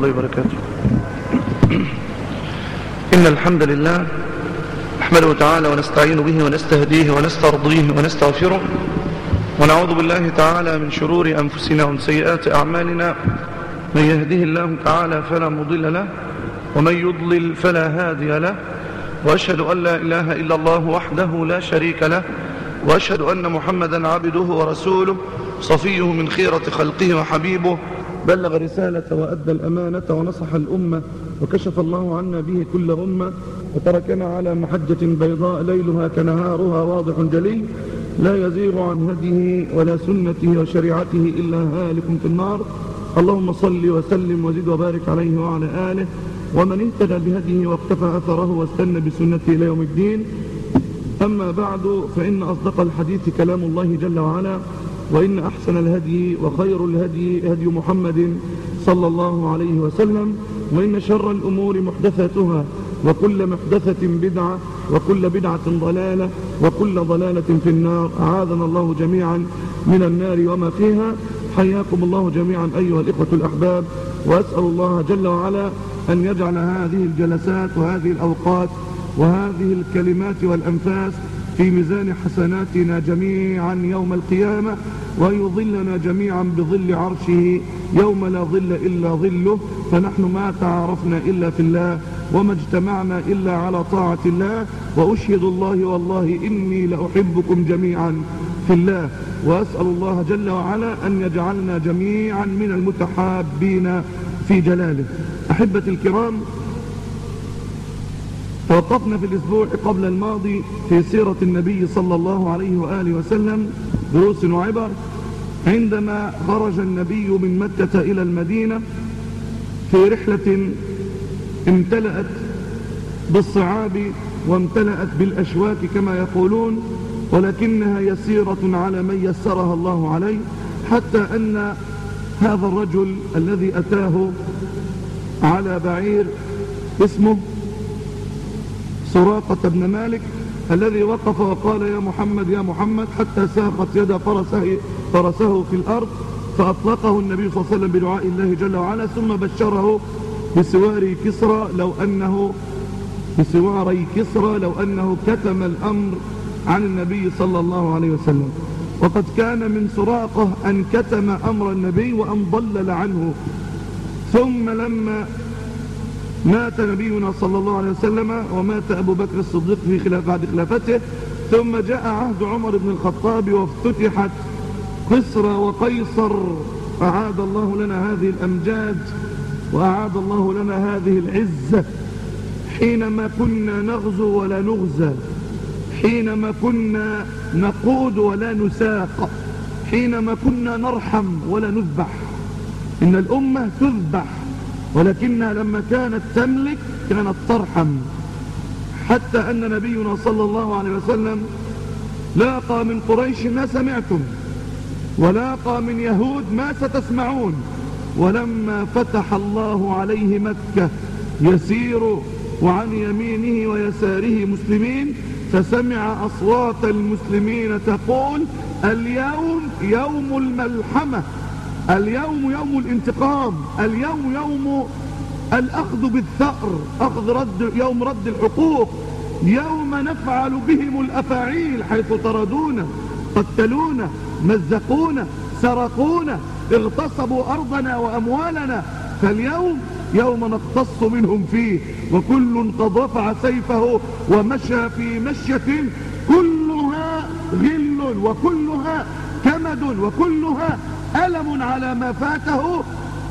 الله وبركاته إن الحمد لله نحمده تعالى ونستعين به ونستهديه ونسترضيه ونستغفره ونعوذ بالله تعالى من شرور أنفسنا ومن سيئات أعمالنا من يهده الله تعالى فلا مضل له ومن يضلل فلا هادي له وأشهد أن لا إله إلا الله وحده لا شريك له وأشهد أن محمدا عبده ورسوله صفيه من خيرة خلقه وحبيبه بلغ رسالة وأدى الأمانة ونصح الأمة وكشف الله عنا به كل غمة وتركنا على محجة بيضاء ليلها كنهارها واضح جلي لا يزيغ عن هديه ولا سنته وشريعته إلا هالك في النار اللهم صل وسلم وزد وبارك عليه وعلى آله ومن اهتدى بهديه واقتفى أثره واستنى بسنته إلى يوم الدين أما بعد فإن أصدق الحديث كلام الله جل وعلا وإن أحسن الهدي وخير الهدي هدي محمد صلى الله عليه وسلم وإن شر الأمور محدثاتها وكل محدثة بدعة وكل بدعة ضلالة وكل ضلالة في النار أعاذنا الله جميعا من النار وما فيها حياكم الله جميعا أيها الإخوة الأحباب وأسأل الله جل وعلا أن يجعل هذه الجلسات وهذه الأوقات وهذه الكلمات والأنفاس في ميزان حسناتنا جميعا يوم القيامة ويظلنا جميعا بظل عرشه يوم لا ظل إلا ظله فنحن ما تعارفنا إلا في الله وما اجتمعنا إلا على طاعة الله وأشهد الله والله إني لأحبكم جميعا في الله وأسأل الله جل وعلا أن يجعلنا جميعا من المتحابين في جلاله أحبة الكرام توقفنا في الأسبوع قبل الماضي في سيرة النبي صلى الله عليه وآله وسلم دروس وعبر عندما خرج النبي من مكة إلى المدينة في رحلة امتلأت بالصعاب وامتلأت بالأشواك كما يقولون ولكنها يسيرة على من يسرها الله عليه حتى أن هذا الرجل الذي أتاه على بعير اسمه سراقة بن مالك الذي وقف وقال يا محمد يا محمد حتى ساقت يد فرسه, فرسه في الأرض فأطلقه النبي صلى الله عليه وسلم بدعاء الله جل وعلا ثم بشره بسوار كسرى لو أنه بسواري كسرى لو أنه كتم الأمر عن النبي صلى الله عليه وسلم وقد كان من سراقه أن كتم أمر النبي وأن ضلل عنه ثم لما مات نبينا صلى الله عليه وسلم ومات أبو بكر الصديق في خلاف بعد خلافته ثم جاء عهد عمر بن الخطاب وافتتحت قصر وقيصر أعاد الله لنا هذه الأمجاد وأعاد الله لنا هذه العزة حينما كنا نغزو ولا نغزى حينما كنا نقود ولا نساق حينما كنا نرحم ولا نذبح إن الأمة تذبح ولكنها لما كانت تملك كانت ترحم حتى أن نبينا صلى الله عليه وسلم لاقى من قريش ما سمعتم ولاقى من يهود ما ستسمعون ولما فتح الله عليه مكة يسير وعن يمينه ويساره مسلمين فسمع أصوات المسلمين تقول اليوم يوم الملحمة اليوم يوم الانتقام اليوم يوم الأخذ بالثأر أخذ رد يوم رد الحقوق يوم نفعل بهم الأفاعيل حيث طردونا قتلونا مزقونا سرقونا اغتصبوا أرضنا وأموالنا فاليوم يوم نقتص منهم فيه وكل قد رفع سيفه ومشى في مشية كلها غل وكلها كمد وكلها ألم على ما فاته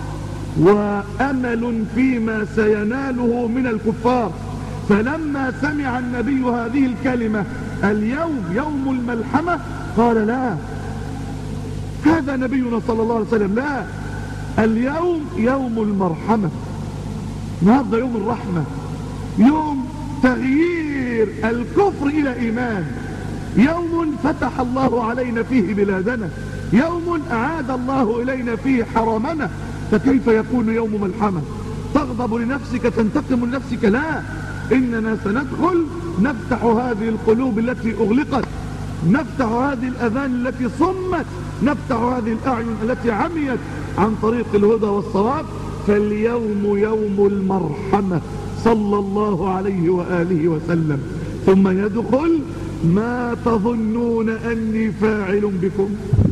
وأمل فيما سيناله من الكفار فلما سمع النبي هذه الكلمة اليوم يوم الملحمة قال لا هذا نبينا صلى الله عليه وسلم لا اليوم يوم المرحمة النهارده يوم الرحمة يوم تغيير الكفر إلى إيمان يوم فتح الله علينا فيه بلادنا يوم أعاد الله إلينا فيه حرمنا فكيف يكون يوم ملحمة تغضب لنفسك تنتقم لنفسك لا إننا سندخل نفتح هذه القلوب التي أغلقت نفتح هذه الأذان التي صمت نفتح هذه الأعين التي عميت عن طريق الهدى والصواب فاليوم يوم المرحمة صلى الله عليه وآله وسلم ثم يدخل ما تظنون أني فاعل بكم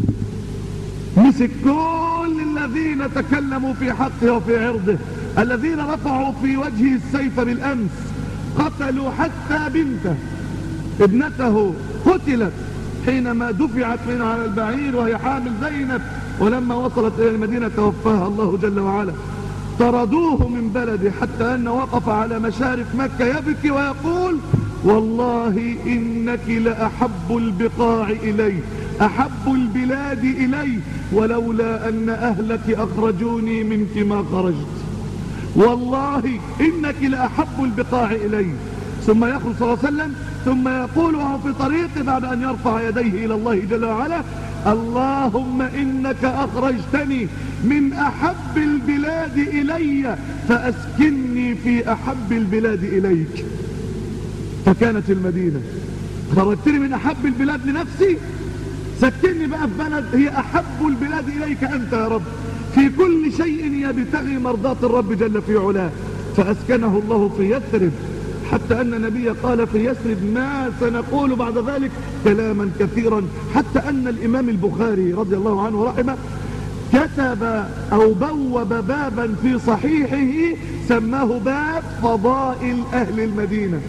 مسك كل الذين تكلموا في حقه وفي عرضه الذين رفعوا في وجهه السيف بالأمس قتلوا حتى بنته ابنته قتلت حينما دفعت من على البعير وهي حامل زينب ولما وصلت إلى المدينة توفاها الله جل وعلا طردوه من بلده حتى أنه وقف على مشارف مكة يبكي ويقول والله إنك لأحب البقاع إلي أحب البلاد إلي ولولا أن أهلك أخرجوني منك ما خرجت والله إنك لأحب البقاع إلي ثم يخرج صلى الله عليه وسلم ثم يقول وهو في طريقه بعد أن يرفع يديه إلى الله جل وعلا اللهم إنك أخرجتني من أحب البلاد إلي فأسكني في أحب البلاد إليك فكانت المدينة خرجتني من أحب البلاد لنفسي سكني بقى في بلد هي أحب البلاد إليك أنت يا رب في كل شيء يبتغي مرضاة الرب جل في علاه فأسكنه الله في يثرب حتى أن النبي قال في يثرب ما سنقول بعد ذلك كلاما كثيرا حتى أن الإمام البخاري رضي الله عنه ورحمه كتب أو بوب بابا في صحيحه سماه باب فضائل أهل المدينة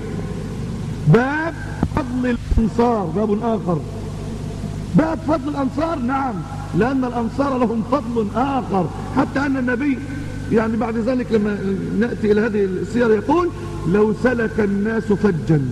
باب فضل الأنصار باب آخر باب فضل الأنصار نعم لأن الأنصار لهم فضل آخر حتى أن النبي يعني بعد ذلك لما نأتي إلى هذه السيرة يقول لو سلك الناس فجا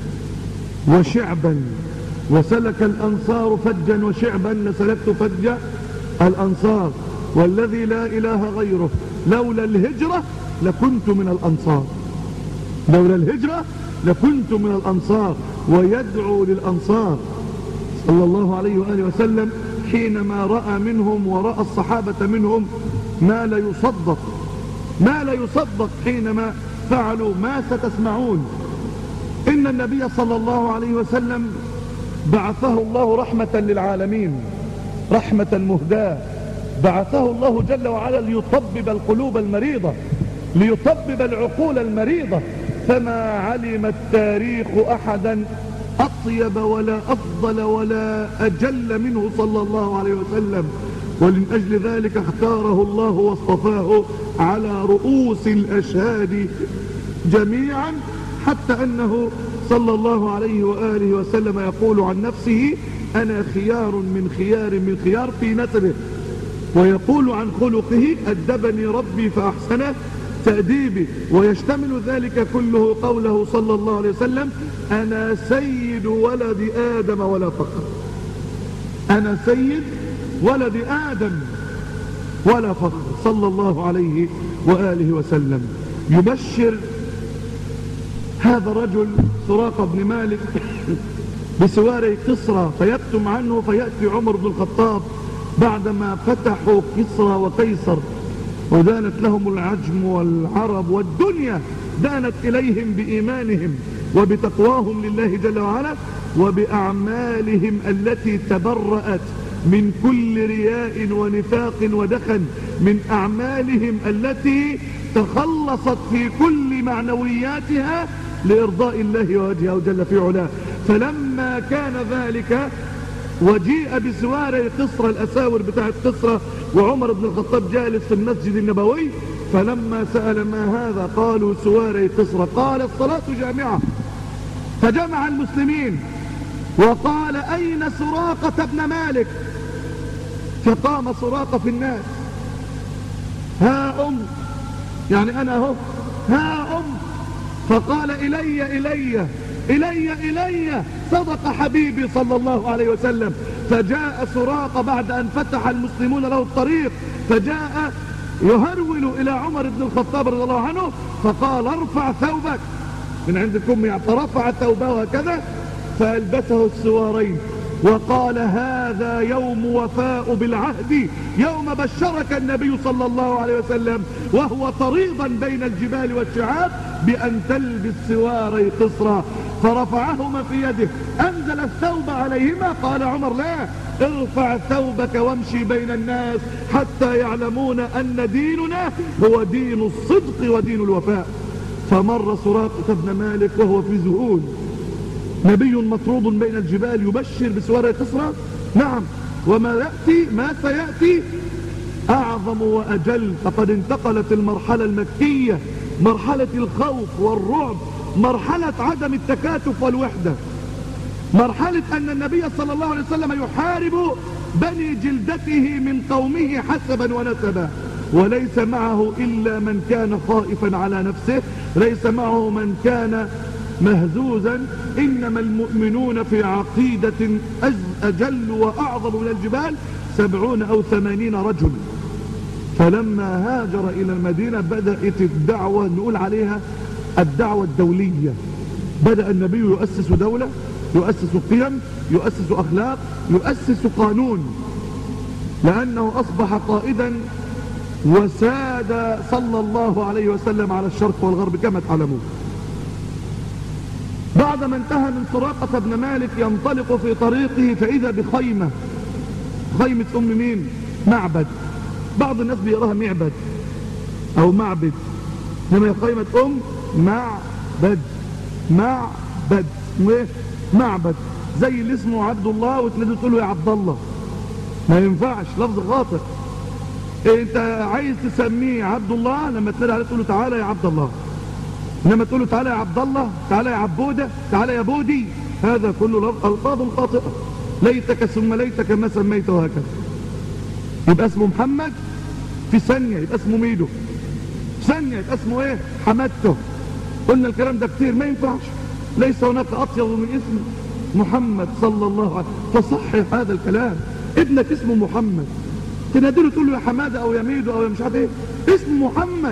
وشعبا وسلك الأنصار فجا وشعبا لسلكت فج الأنصار والذي لا إله غيره لولا الهجرة لكنت من الأنصار لولا الهجرة لكنت من الأنصار ويدعو للأنصار صلى الله عليه وآله وسلم حينما رأى منهم ورأى الصحابة منهم ما لا يصدق ما لا يصدق حينما فعلوا ما ستسمعون إن النبي صلى الله عليه وسلم بعثه الله رحمة للعالمين رحمة مهداة بعثه الله جل وعلا ليطبب القلوب المريضة ليطبب العقول المريضة فما علم التاريخ أحدا أطيب ولا أفضل ولا أجل منه صلى الله عليه وسلم ومن أجل ذلك اختاره الله واصطفاه على رؤوس الأشهاد جميعا حتى أنه صلى الله عليه وآله وسلم يقول عن نفسه أنا خيار من خيار من خيار في نسبه ويقول عن خلقه أدبني ربي فأحسنه تأديبي ويشتمل ذلك كله قوله صلى الله عليه وسلم أنا سيد ولد آدم ولا فقر أنا سيد ولد آدم ولا فخر صلى الله عليه وآله وسلم يبشر هذا الرجل سراقة بن مالك بسواره كسرى فيكتم عنه فيأتي عمر بن الخطاب بعدما فتحوا كسرى وقيصر ودانت لهم العجم والعرب والدنيا دانت إليهم بإيمانهم وبتقواهم لله جل وعلا وبأعمالهم التي تبرأت من كل رياء ونفاق ودخن من أعمالهم التي تخلصت في كل معنوياتها لإرضاء الله وجهه جل في علاه فلما كان ذلك وجيء بسواري قصر الأساور بتاعت قصرة وعمر بن الخطاب جالس في المسجد النبوي فلما سأل ما هذا قالوا سواري قصرة قال الصلاة جامعة فجمع المسلمين وقال أين سراقة ابن مالك فقام سراقة في الناس ها أم يعني أنا هو ها أم فقال إلي إلي إلي إلي صدق حبيبي صلى الله عليه وسلم فجاء سراقة بعد أن فتح المسلمون له الطريق فجاء يهرول إلى عمر بن الخطاب رضي الله عنه فقال ارفع ثوبك من عندكم يعني فرفع ثوبه هكذا فألبسه السوارين وقال هذا يوم وفاء بالعهد يوم بشرك النبي صلى الله عليه وسلم وهو طريضا بين الجبال والشعاب بأن تلبس سواري قصرا فرفعهما في يده أنزل أنزل الثوب عليهما قال عمر لا ارفع ثوبك وامشي بين الناس حتى يعلمون أن ديننا هو دين الصدق ودين الوفاء فمر سراقة بن مالك وهو في ذهول نبي مطرود بين الجبال يبشر بسوارة كسرى نعم وما يأتي ما سيأتي أعظم وأجل فقد انتقلت المرحلة المكية مرحلة الخوف والرعب مرحلة عدم التكاتف والوحدة مرحلة أن النبي صلى الله عليه وسلم يحارب بني جلدته من قومه حسبا ونسبا وليس معه إلا من كان خائفا على نفسه ليس معه من كان مهزوزا إنما المؤمنون في عقيدة أجل وأعظم من الجبال سبعون أو ثمانين رجل فلما هاجر إلى المدينة بدأت الدعوة نقول عليها الدعوة الدولية بدأ النبي يؤسس دولة يؤسس قيم يؤسس أخلاق يؤسس قانون لأنه أصبح قائدا وساد صلى الله عليه وسلم على الشرق والغرب كما تعلمون بعدما انتهى من سراقة بن مالك ينطلق في طريقه فإذا بخيمة خيمة أم مين معبد بعض الناس بيقراها معبد أو معبد إنما هي خيمة أم معبد معبد معبد زي اللي اسمه عبد الله وتلاقيه تقول له يا عبد الله ما ينفعش لفظ خاطئ انت عايز تسميه عبد الله لما تلاقي عليه تقول له تعالى يا عبد الله انما تقول له تعالى يا عبد الله تعالى يا عبودة تعالى يا بودي هذا كله الفاظ خاطئة ليتك ثم ليتك ما سميته هكذا يبقى اسمه محمد في ثانية يبقى اسمه ميدو ثانية يبقى اسمه ايه حمدته قلنا الكلام ده كتير ما ينفعش ليس هناك اطيب من اسم محمد صلى الله عليه وسلم فصحح هذا الكلام ابنك اسمه محمد تنادله تقول له يا حمادة او يا ميدو او يا مش عارف ايه اسم محمد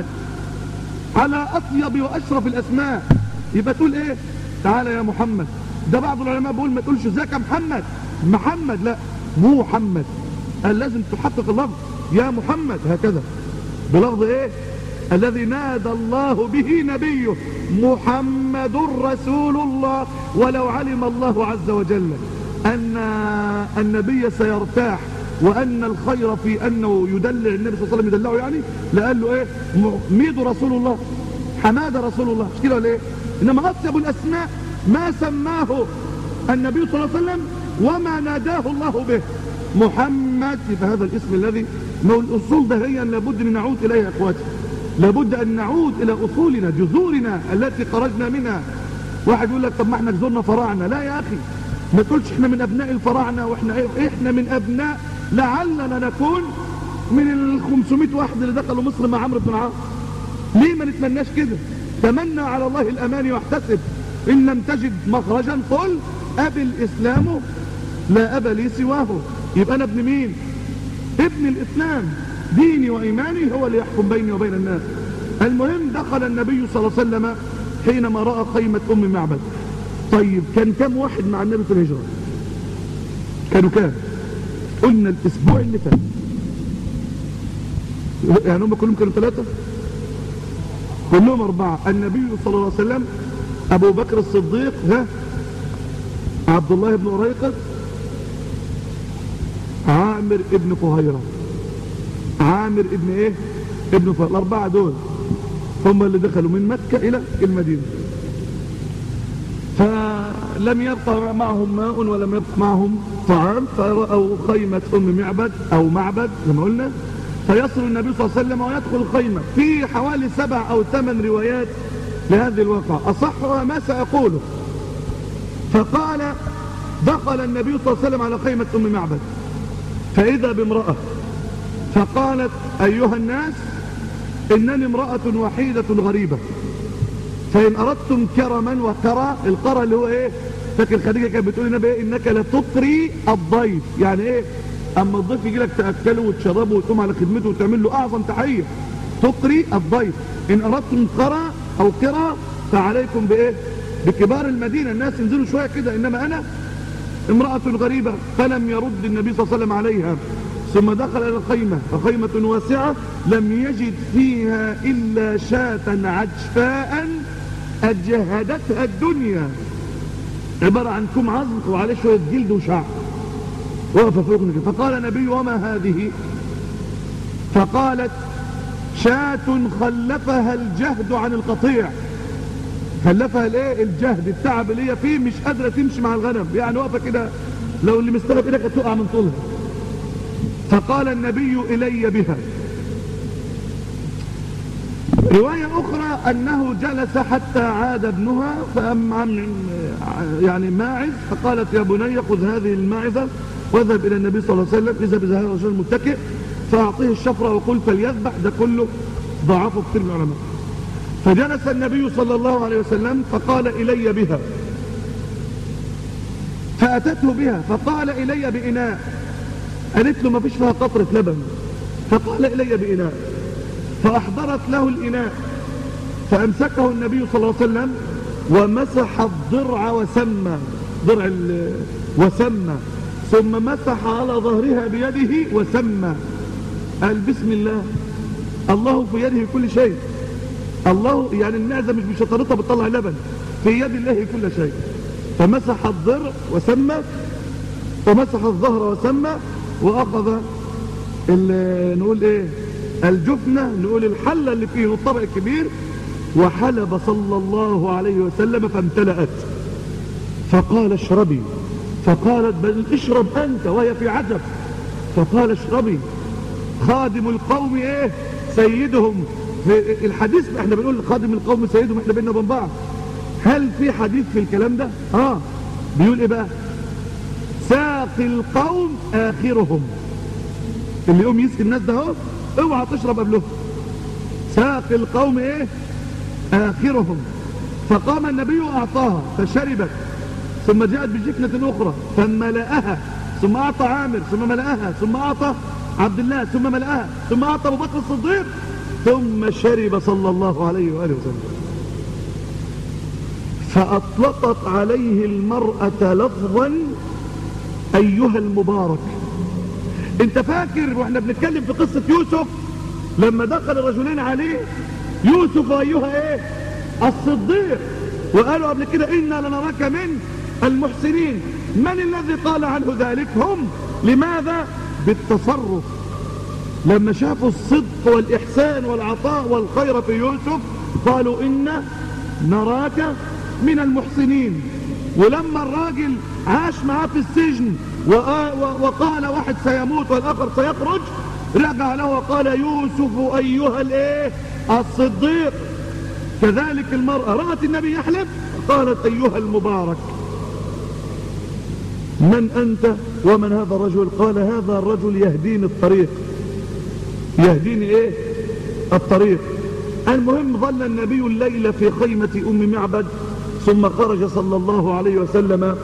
على اطيب واشرف الاسماء يبقى تقول ايه تعالى يا محمد ده بعض العلماء بيقول ما تقولش ازيك يا محمد محمد لا محمد قال لازم تحقق اللفظ يا محمد هكذا بلفظ ايه الذي نادى الله به نبيه محمد رسول الله ولو علم الله عز وجل أن النبي سيرتاح وأن الخير في أنه يدلع النبي صلى الله عليه وسلم يدلعه يعني لقال له إيه ميد رسول الله حماد رسول الله مش كده ولا إيه إنما أطيب الأسماء ما سماه النبي صلى الله عليه وسلم وما ناداه الله به محمد فهذا الاسم الذي ما الأصول ده هي لابد أن نعود إليها يا أخواتي لابد أن نعود إلى أصولنا جذورنا التي خرجنا منها واحد يقول لك طب ما احنا جذورنا فراعنة لا يا أخي ما تقولش احنا من أبناء الفراعنة واحنا ايه احنا من أبناء لعلنا نكون من ال 500 واحد اللي دخلوا مصر مع عمرو بن العاص ليه ما نتمناش كده تمنى على الله الأمان واحتسب إن لم تجد مخرجا قل أبي الإسلام لا أبا لي سواه يبقى أنا ابن مين ابن الإسلام ديني وإيماني هو اللي يحكم بيني وبين الناس المهم دخل النبي صلى الله عليه وسلم حينما رأى خيمة أم معبد طيب كان كم واحد مع النبي في الهجرة كانوا كام قلنا الاسبوع اللي فات يعني هم كلهم كانوا ثلاثة كلهم أربعة النبي صلى الله عليه وسلم أبو بكر الصديق ها عبد الله بن أريقة عامر ابن فهيرة عامر ابن ايه ابن فهيرة الأربعة دول هم اللي دخلوا من مكة إلى المدينة فلم يبقى معهم ماء ولم يبقى معهم طعام فرأوا خيمة أم معبد أو معبد كما قلنا فيصل النبي صلى الله عليه وسلم ويدخل الخيمة في حوالي سبع أو ثمان روايات لهذه الواقع أصحها ما سأقوله فقال دخل النبي صلى الله عليه وسلم على خيمة أم معبد فإذا بامرأة فقالت أيها الناس إنني امرأة وحيدة غريبة فإن أردتم كرما وكرى القرى اللي هو إيه فاكر خديجة كانت بتقول النبي إيه إنك لتقري الضيف يعني إيه أما الضيف يجي لك تأكله وتشربه وتقوم على خدمته وتعمل له أعظم تحية تقري الضيف إن أردتم قرى أو كرى فعليكم بإيه بكبار المدينة الناس ينزلوا شوية كده إنما أنا امرأة غريبة فلم يرد النبي صلى الله عليه وسلم عليها ثم دخل إلى الخيمة فخيمة واسعة لم يجد فيها إلا شاة عجفاء أجهدتها الدنيا عبارة عن كم عظم وعليه شوية جلد وشعر وقف في ركن كده فقال النبي وما هذه فقالت شاة خلفها الجهد عن القطيع خلفها الايه الجهد التعب اللي هي فيه مش قادرة تمشي مع الغنم يعني واقفة كده لو اللي مستلف ايدك هتقع من طولها فقال النبي إلي بها رواية أخرى أنه جلس حتى عاد ابنها فأم عم يعني ماعز فقالت يا بني خذ هذه الماعزة واذهب إلى النبي صلى الله عليه وسلم إذا بذهب الرجل المتكئ فأعطيه الشفرة وقل فليذبح ده كله ضعفه كثير من العلماء فجلس النبي صلى الله عليه وسلم فقال إلي بها فأتته بها فقال إلي بإناء قالت له ما فيش فيها قطرة لبن فقال إلي بإناء فأحضرت له الإناء فأمسكه النبي صلى الله عليه وسلم ومسح الضرع وسمى ضرع وسمى ثم مسح على ظهرها بيده وسمى قال بسم الله الله في يده كل شيء الله يعني المعزة مش بشطارتها بتطلع لبن في يد الله كل شيء فمسح الضرع وسمى ومسح الظهر وسمى وأخذ نقول ايه الجفنة نقول الحلة اللي فيه الطبق الكبير وحلب صلى الله عليه وسلم فامتلأت فقال اشربي فقالت بل اشرب أنت وهي في عجب فقال اشربي خادم القوم ايه سيدهم في الحديث احنا بنقول خادم القوم سيدهم احنا بيننا وبين بعض هل في حديث في الكلام ده اه بيقول ايه بقى ساقي القوم اخرهم اللي يقوم يسقي الناس ده اهو اوعى تشرب قبله ساقي القوم ايه اخرهم فقام النبي واعطاها فشربت ثم جاءت بجفنة اخرى فملأها ثم اعطى عامر ثم ملأها ثم اعطى عبد الله ثم ملأها ثم اعطى ابو بكر الصديق ثم شرب صلى الله عليه وآله وسلم فأطلقت عليه المرأة لفظا أيها المبارك انت فاكر واحنا بنتكلم في قصة يوسف لما دخل الرجلين عليه يوسف أيها ايه الصديق وقالوا قبل كده إنا لنراك من المحسنين من الذي قال عنه ذلك هم لماذا بالتصرف لما شافوا الصدق والإحسان والعطاء والخير في يوسف قالوا إنا نراك من المحسنين ولما الراجل عاش معاه في السجن وقال واحد سيموت والآخر سيخرج رجع له وقال يوسف أيها الايه الصديق كذلك المرأة رأت النبي يحلف قالت أيها المبارك من أنت ومن هذا الرجل قال هذا الرجل يهديني الطريق يهديني ايه الطريق المهم ظل النبي الليل في خيمة أم معبد ثم خرج صلى الله عليه وسلم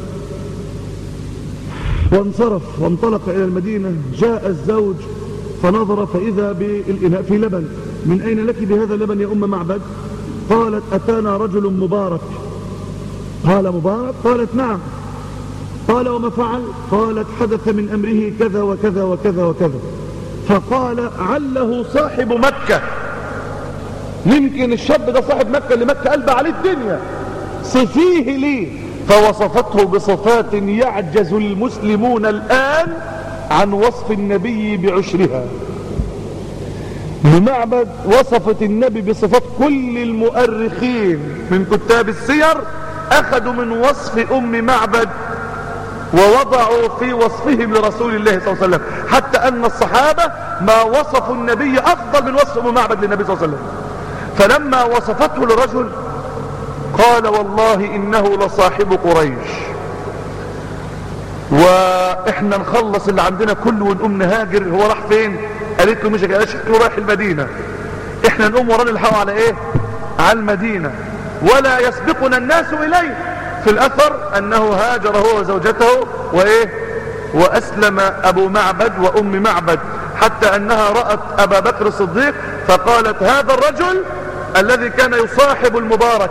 وانصرف وانطلق إلى المدينة جاء الزوج فنظر فإذا بالإناء في لبن من أين لك بهذا اللبن يا أم معبد قالت أتانا رجل مبارك قال مبارك قالت نعم قال وما فعل قالت حدث من أمره كذا وكذا وكذا وكذا فقال عله صاحب مكة يمكن الشاب ده صاحب مكة اللي مكة قلب عليه الدنيا صفيه لي فوصفته بصفات يعجز المسلمون الآن عن وصف النبي بعشرها لمعبد وصفت النبي بصفات كل المؤرخين من كتاب السير أخذوا من وصف أم معبد ووضعوا في وصفهم لرسول الله صلى الله عليه وسلم حتى أن الصحابة ما وصفوا النبي أفضل من وصف أم معبد للنبي صلى الله عليه وسلم فلما وصفته لرجل قال والله إنه لصاحب قريش وإحنا نخلص اللي عندنا كله ونقوم نهاجر هو راح فين قالت له مش قالت له رايح المدينة إحنا نقوم ورانا الحق على إيه على المدينة ولا يسبقنا الناس إليه في الأثر أنه هاجر هو وزوجته وإيه وأسلم أبو معبد وأم معبد حتى أنها رأت أبا بكر الصديق فقالت هذا الرجل الذي كان يصاحب المبارك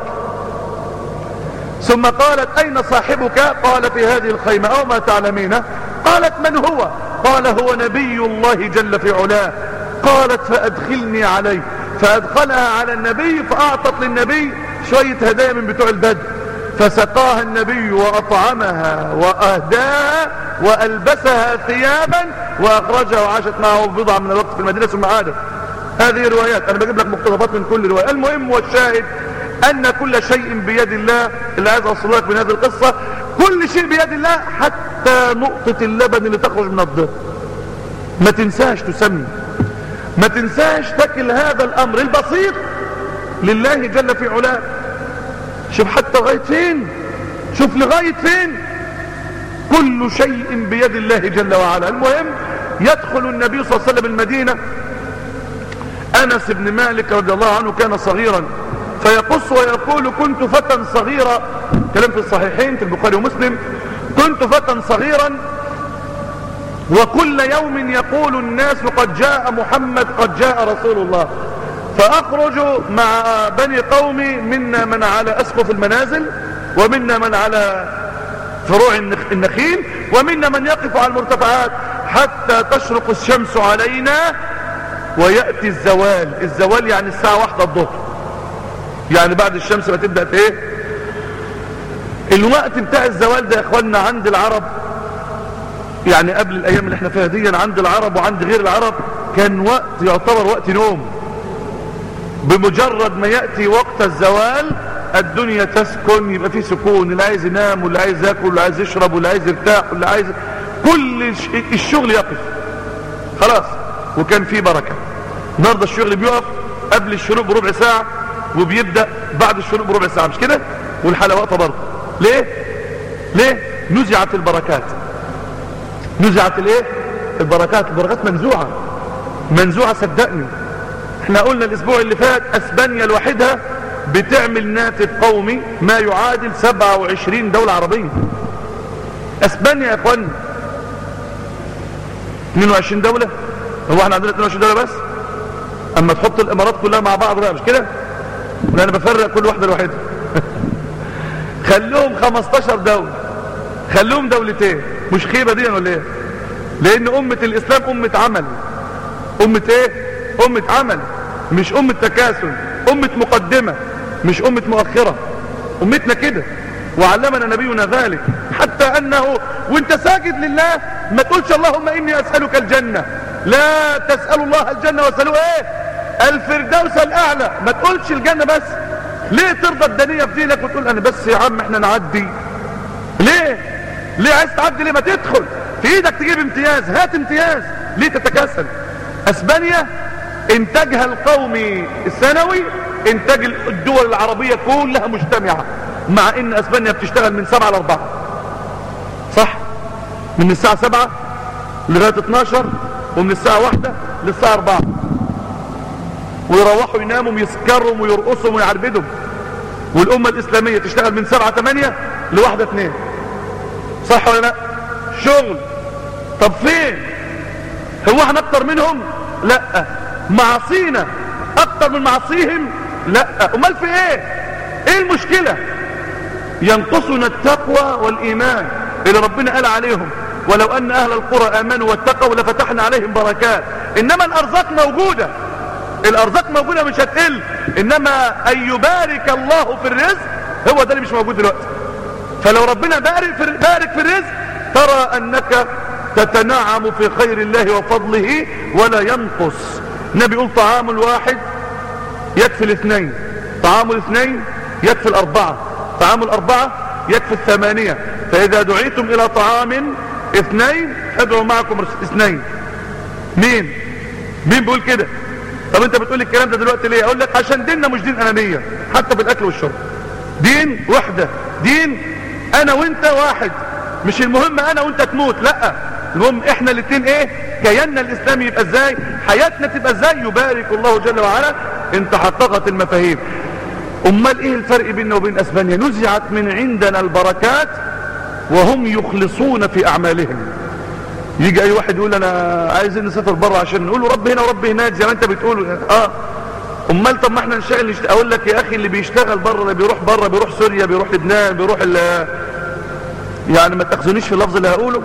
ثم قالت أين صاحبك قال في هذه الخيمة أو ما تعلمين قالت من هو قال هو نبي الله جل في علاه قالت فأدخلني عليه فأدخلها على النبي فأعطت للنبي شوية هدايا من بتوع البدر فسقاها النبي وأطعمها وأهداها وألبسها ثيابا وأخرجها وعاشت معه بضع من الوقت في المدينة ثم عادت هذه روايات أنا بجيب لك مقتضبات من كل رواية المهم والشاهد أن كل شيء بيد الله اللي عايز أوصل لك من هذه القصة كل شيء بيد الله حتى نقطة اللبن اللي تخرج من الضغط ما تنساش تسمي ما تنساش تكل هذا الأمر البسيط لله جل في علاه شوف حتى لغاية فين شوف لغاية فين كل شيء بيد الله جل وعلا المهم يدخل النبي صلى الله عليه وسلم المدينة أنس بن مالك رضي الله عنه كان صغيرا فيقص ويقول كنت فتى صغيرا كلام في الصحيحين في البخاري ومسلم كنت فتى صغيرا وكل يوم يقول الناس قد جاء محمد قد جاء رسول الله فأخرج مع بني قومي منا من على أسقف المنازل ومنا من على فروع النخيل ومنا من يقف على المرتفعات حتى تشرق الشمس علينا ويأتي الزوال الزوال يعني الساعة واحدة الظهر يعني بعد الشمس ما تبدأ ايه الوقت بتاع الزوال ده يا اخوانا عند العرب يعني قبل الايام اللي احنا فيها دي عند العرب وعند غير العرب كان وقت يعتبر وقت نوم بمجرد ما يأتي وقت الزوال الدنيا تسكن يبقى فيه سكون اللي عايز ينام واللي عايز ياكل واللي عايز يشرب واللي عايز يرتاح واللي عايز كل الشغل يقف خلاص وكان فيه بركة النهارده الشغل بيقف قبل الشروق بربع ساعة وبيبدأ بعد الشروق بربع ساعة مش كده والحالة واقفة برضه ليه ليه نزعت البركات نزعت الايه البركات البركات منزوعة منزوعة صدقني احنا قلنا الاسبوع اللي فات اسبانيا الوحيدة بتعمل ناتج قومي ما يعادل 27 دولة عربية اسبانيا يا اخوان 22 دولة هو احنا عندنا 22 دولة بس اما تحط الامارات كلها مع بعض بقى مش كده انا بفرق كل واحدة لوحدها خلوهم 15 دولة خلوهم دولتين مش خيبة دي ولا ايه لان امة الاسلام امة عمل امة ايه امة عمل مش امة تكاسل امة مقدمة مش امة مؤخرة امتنا كده وعلمنا نبينا ذلك حتى انه وانت ساجد لله ما تقولش اللهم اني اسألك الجنة لا تسأل الله الجنة واسألوا ايه الفردوس الاعلى ما تقولش الجنة بس ليه ترضى الدنيا في دينك وتقول انا بس يا عم احنا نعدي ليه ليه عايز تعدي ليه ما تدخل في ايدك تجيب امتياز هات امتياز ليه تتكاسل اسبانيا انتاجها القومي السنوي انتاج الدول العربية كلها مجتمعة مع ان اسبانيا بتشتغل من سبعة لاربعة صح من الساعة سبعة لغاية 12 ومن الساعة واحدة للساعة اربعة ويروحوا يناموا ويسكروا ويرقصوا ويعربدوا والامة الاسلامية تشتغل من سبعة تمانية لواحدة اتنين صح ولا لا شغل طب فين هو احنا اكتر منهم لا معاصينا اكتر من معاصيهم لا امال في ايه ايه المشكلة ينقصنا التقوى والايمان اللي ربنا قال عليهم ولو ان اهل القرى امنوا واتقوا لفتحنا عليهم بركات انما الارزاق موجودة الارزاق موجودة مش هتقل انما ان يبارك الله في الرزق هو ده اللي مش موجود دلوقتي فلو ربنا بارك في, بارك في الرزق ترى انك تتنعم في خير الله وفضله ولا ينقص النبي يقول طعام الواحد يكفي الاثنين طعام الاثنين يكفي الاربعة طعام الاربعة يكفي الثمانية فاذا دعيتم الى طعام اثنين ادعوا معكم اثنين مين مين بيقول كده طب انت بتقول الكلام ده دلوقتي ليه اقول لك عشان ديننا مش دين انانية حتى بالاكل والشرب دين وحدة دين انا وانت واحد مش المهم انا وانت تموت لا المهم احنا الاثنين ايه كياننا الاسلامي يبقى ازاي حياتنا تبقى ازاي يبارك الله جل وعلا ان تحققت المفاهيم امال ايه الفرق بيننا وبين اسبانيا نزعت من عندنا البركات وهم يخلصون في اعمالهم يجي اي واحد يقول انا عايزين نسافر بره عشان نقول له رب هنا ورب هناك زي ما انت بتقول اه امال طب ما احنا نشتغل نشت... اقول لك يا اخي اللي بيشتغل بره اللي بيروح بره بيروح سوريا بيروح لبنان بيروح ال... يعني ما تاخذونيش في اللفظ اللي هقوله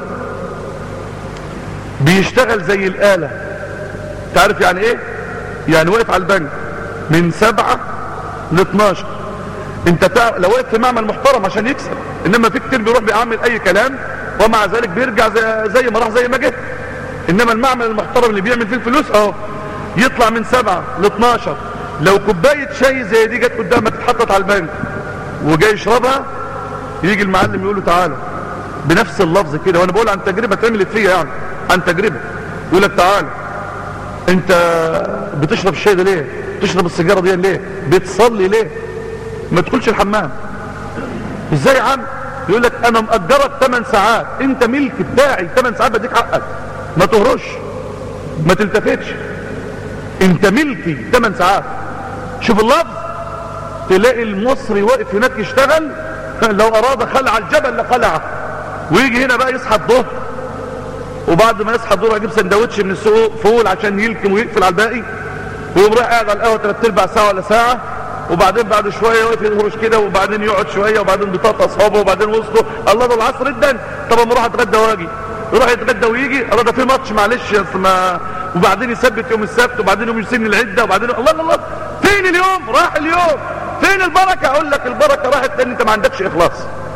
بيشتغل زي الآلة تعرف يعني ايه يعني واقف على البنك من سبعة ل 12 انت تع... لو وقف في معمل محترم عشان يكسب انما في كتير بيروح بيعمل اي كلام ومع ذلك بيرجع زي, زي ما راح زي ما جه انما المعمل المحترم اللي بيعمل فيه الفلوس اهو يطلع من سبعة ل 12 لو كوباية شاي زي دي جت قدامك اتحطت على البنك وجاي يشربها يجي المعلم يقول له تعالى بنفس اللفظ كده وانا بقول عن تجربة اتعملت فيا يعني عن تجربة يقول لك تعالى انت بتشرب الشاي ده ليه بتشرب السيجارة دي ليه بتصلي ليه ما تدخلش الحمام ازاي يا عم يقول لك انا مأجرك 8 ساعات انت ملك بتاعي 8 ساعات بديك حقك ما تهرش ما تلتفتش انت ملكي 8 ساعات شوف اللفظ تلاقي المصري واقف هناك يشتغل لو اراد خلع الجبل لخلعه ويجي هنا بقى يصحى الظهر وبعد ما يصحى الظهر يجيب سندوتش من السوق فول عشان يلكم ويقفل على الباقي ويقوم رايح قاعد على القهوه ثلاث ارباع ساعه ولا ساعه وبعدين بعد شويه واقف يهرش كده وبعدين يقعد شويه وبعدين بيطاط اصحابه وبعدين وسطه الله ده العصر جدا طب اما اروح اتغدى واجي يروح يتغدى ويجي الله ده في ماتش معلش ما وبعدين يثبت يوم السبت وبعدين يوم يسن العده وبعدين الله الله الله فين اليوم راح اليوم فين البركه اقول لك البركه راحت لان انت ما عندكش اخلاص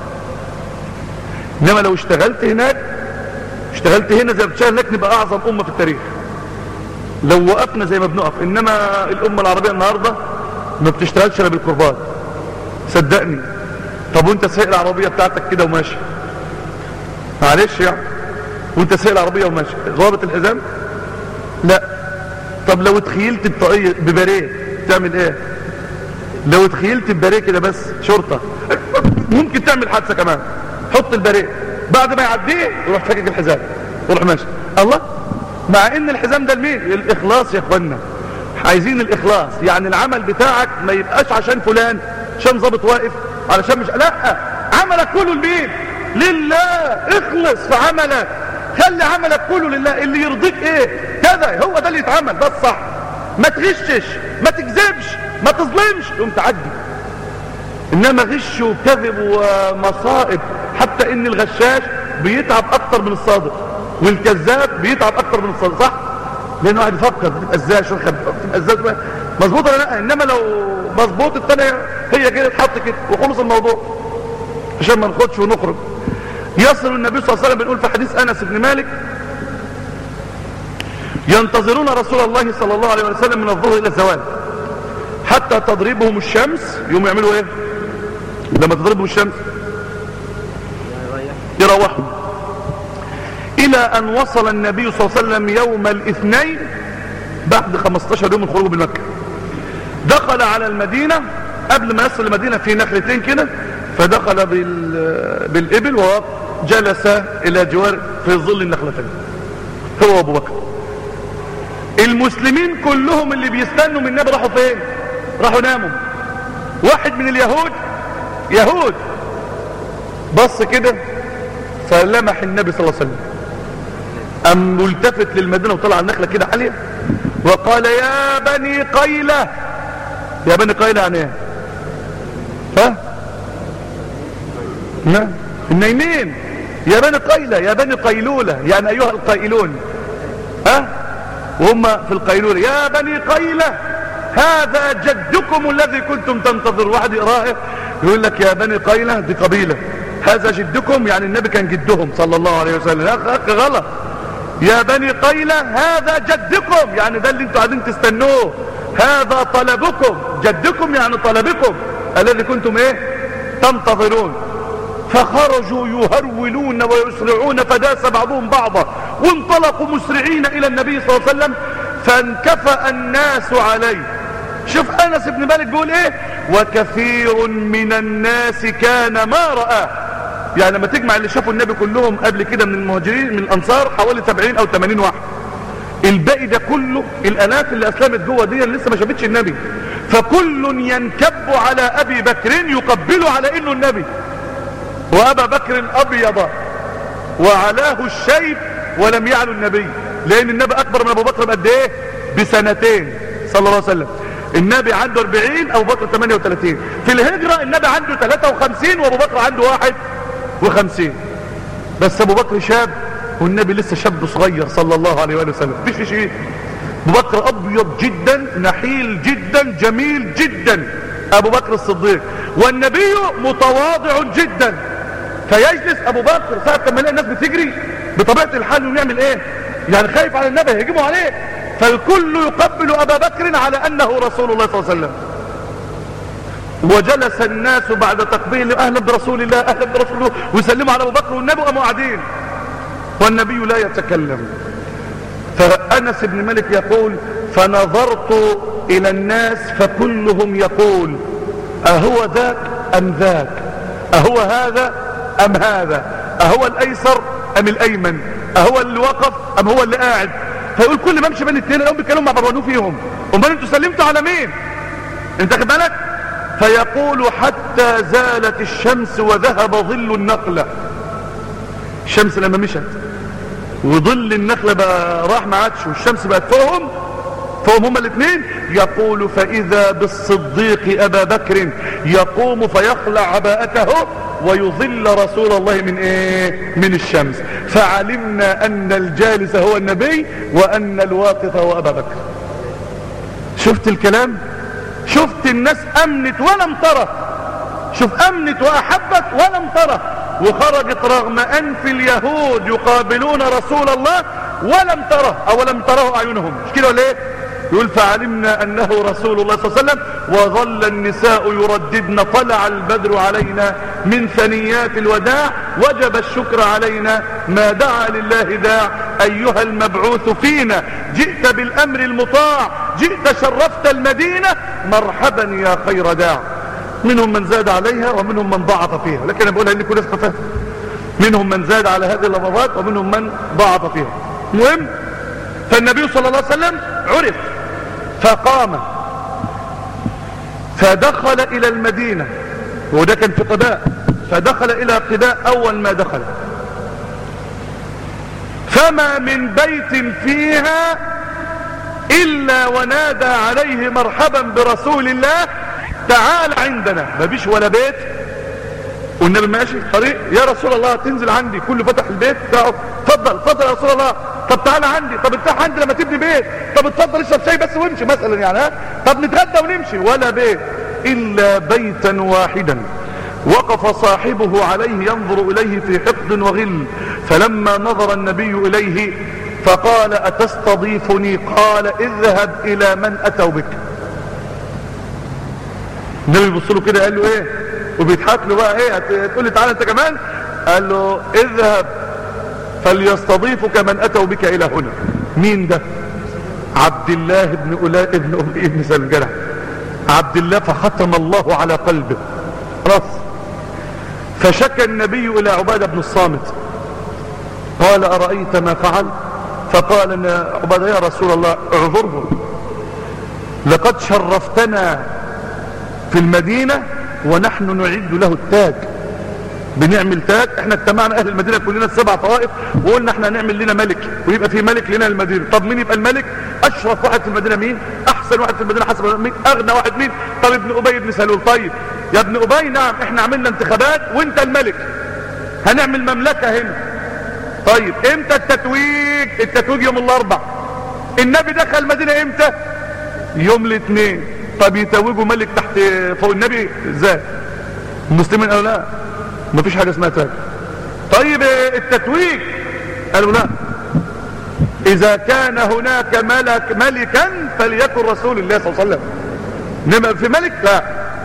انما لو اشتغلت هناك اشتغلت هنا زي ما بتشتغل هناك نبقى اعظم امه في التاريخ لو وقفنا زي ما بنقف انما الامه العربيه النهارده ما بتشتغلش الا بالكربات صدقني طب وانت سايق العربيه بتاعتك كده وماشي معلش يعني وانت سايق العربيه وماشي ضابط الحزام لا طب لو اتخيلت بطاقيه بباريه تعمل ايه لو اتخيلت بباريه كده بس شرطه ممكن تعمل حادثه كمان حط الباريه بعد ما يعديه يروح فاكك الحزام يروح ماشي الله مع ان الحزام ده لمين الاخلاص يا اخوانا عايزين الاخلاص يعني العمل بتاعك ما يبقاش عشان فلان عشان ظابط واقف علشان مش لا عملك كله لمين لله اخلص في عملك خلي عملك كله لله اللي يرضيك ايه كذا هو ده اللي يتعمل ده الصح ما تغشش ما تكذبش ما تظلمش تقوم تعدي انما غش وكذب ومصائب حتى ان الغشاش بيتعب اكتر من الصادق والكذاب بيتعب اكتر من الصادق صح لانه قاعد يفكر تبقى ازاي عشان تبقى ازاي مظبوط ولا لا انما لو مظبوط الثانيه هي كده اتحط كده وخلص الموضوع عشان ما ناخدش ونخرج يصل النبي صلى الله عليه وسلم بنقول في حديث انس بن مالك ينتظرون رسول الله صلى الله عليه وسلم من الظهر الى الزوال حتى تضربهم الشمس يوم يعملوا ايه لما تضربهم الشمس يروحوا الى ان وصل النبي صلى الله عليه وسلم يوم الاثنين بعد 15 يوم من خروجه من مكه دخل على المدينه قبل ما يصل المدينه في نخلتين كده فدخل بالابل وجلس الى جوار في ظل النخلتين هو ابو بكر المسلمين كلهم اللي بيستنوا من النبي راحوا فين راحوا ناموا واحد من اليهود يهود بص كده فلمح النبي صلى الله عليه وسلم أم ملتفت للمدينة وطلع النخلة كده عالية وقال يا بني قيلة يا بني قيلة يعني ايه ها نعم النايمين يا بني قيلة يا بني قيلولة يعني أيها القائلون ها وهم في القيلولة يا بني قيلة هذا جدكم الذي كنتم تنتظر واحد يقراه يقول لك يا بني قيلة دي قبيلة هذا جدكم يعني النبي كان جدهم صلى الله عليه وسلم يا أخي غلط يا بني قيلة هذا جدكم يعني ده اللي انتوا قاعدين تستنوه هذا طلبكم جدكم يعني طلبكم الذي كنتم ايه تنتظرون فخرجوا يهرولون ويسرعون فداس بعضهم بعضا وانطلقوا مسرعين الى النبي صلى الله عليه وسلم فانكفأ الناس عليه شوف انس بن مالك بيقول ايه وكثير من الناس كان ما رآه يعني لما تجمع اللي شافوا النبي كلهم قبل كده من المهاجرين من الانصار حوالي 70 او 80 واحد الباقي ده كله الالاف اللي اسلمت جوه دي لسه ما شافتش النبي فكل ينكب على ابي بكر يقبله على انه النبي وابا بكر ابيض وعلاه الشيب ولم يعلو النبي لان النبي اكبر من ابو بكر بقد ايه بسنتين صلى الله عليه وسلم النبي عنده 40 ابو بكر 38 في الهجرة النبي عنده 53 وابو بكر عنده 51 بس ابو بكر شاب والنبي لسه شاب صغير صلى الله عليه وآله وسلم مفيش شيء ابو بكر ابيض جدا نحيل جدا جميل جدا ابو بكر الصديق والنبي متواضع جدا فيجلس ابو بكر ساعة لما يلاقي الناس بتجري بطبيعة الحال انه يعمل ايه يعني خايف على النبي هيجيبوا عليه فالكل يقبل ابا بكر على انه رسول الله صلى الله عليه وسلم وجلس الناس بعد تقبيل اهلا برسول الله اهلا برسول الله ويسلموا على ابو بكر والنبي قاموا قاعدين والنبي لا يتكلم فانس بن مالك يقول فنظرت الى الناس فكلهم يقول اهو ذاك ام ذاك اهو هذا ام هذا اهو الايسر ام الايمن اهو اللي وقف ام هو اللي قاعد فيقول كل ما امشي بين الاثنين الاقيهم بيتكلموا مع بروانوه فيهم امال انتوا سلمتوا على مين انت خد بالك فيقول حتى زالت الشمس وذهب ظل النخلة الشمس لما مشت وظل النخلة بقى راح ما عادش والشمس بقت فوقهم فهم هما الاثنين يقول فإذا بالصديق أبا بكر يقوم فيخلع عباءته ويظل رسول الله من ايه من الشمس فعلمنا ان الجالس هو النبي وان الواقف هو ابا بكر شفت الكلام شفت الناس امنت ولم ترى شوف امنت واحبت ولم ترى وخرجت رغم انف اليهود يقابلون رسول الله ولم تره او لم تره اعينهم مش كده ولا ايه يقول فعلمنا انه رسول الله صلى الله عليه وسلم وظل النساء يرددن طلع البدر علينا من ثنيات الوداع وجب الشكر علينا ما دعا لله داع ايها المبعوث فينا جئت بالامر المطاع جئت شرفت المدينة مرحبا يا خير داع منهم من زاد عليها ومنهم من ضعف فيها لكن انا بقولها ان كل ناس منهم من زاد على هذه اللفظات ومنهم من ضعف فيها المهم فالنبي صلى الله عليه وسلم عرف فقام فدخل الى المدينة وده كان في قباء فدخل الى قباء اول ما دخل فما من بيت فيها الا ونادى عليه مرحبا برسول الله تعال عندنا ما فيش ولا بيت والنبي ماشي طريق يا رسول الله تنزل عندي كله فتح البيت بتاعه اتفضل اتفضل يا رسول الله طب تعالى عندي طب ارتاح عندي لما تبني بيت طب اتفضل اشرب شاي بس وامشي مثلا يعني ها طب نتغدى ونمشي ولا بيت الا بيتا واحدا وقف صاحبه عليه ينظر اليه في حقد وغل فلما نظر النبي اليه فقال اتستضيفني قال اذهب الى من اتوا بك النبي يبص له كده قال له ايه وبيضحك له بقى ايه هتقول لي تعالى انت كمان قال له اذهب فليستضيفك من اتوا بك الى هنا مين ده عبد الله بن أولاء ابن أبي ابن سلجرة عبد الله فختم الله على قلبه خلاص فشكى النبي إلى عبادة بن الصامت قال أرأيت ما فعل فقال إن عبادة يا رسول الله اعذره لقد شرفتنا في المدينة ونحن نعد له التاج بنعمل تاج احنا اجتمعنا اهل المدينة كلنا السبع طوائف وقلنا احنا هنعمل لنا ملك ويبقى في ملك لنا المدينة طب مين يبقى الملك اشرف واحد في المدينة مين احسن واحد في المدينة حسب مين اغنى واحد مين طب ابن ابي بن سلول طيب يا ابن ابي نعم احنا عملنا انتخابات وانت الملك هنعمل مملكة هنا طيب امتى التتويج التتويج يوم الاربع النبي دخل المدينة امتى يوم الاثنين طب يتوجوا ملك تحت فوق النبي ازاي المسلمين قالوا لا مفيش حاجة اسمها تاج طيب التتويج قالوا لا اذا كان هناك ملك ملكا فليكن رسول الله صلى الله عليه وسلم انما في ملك لا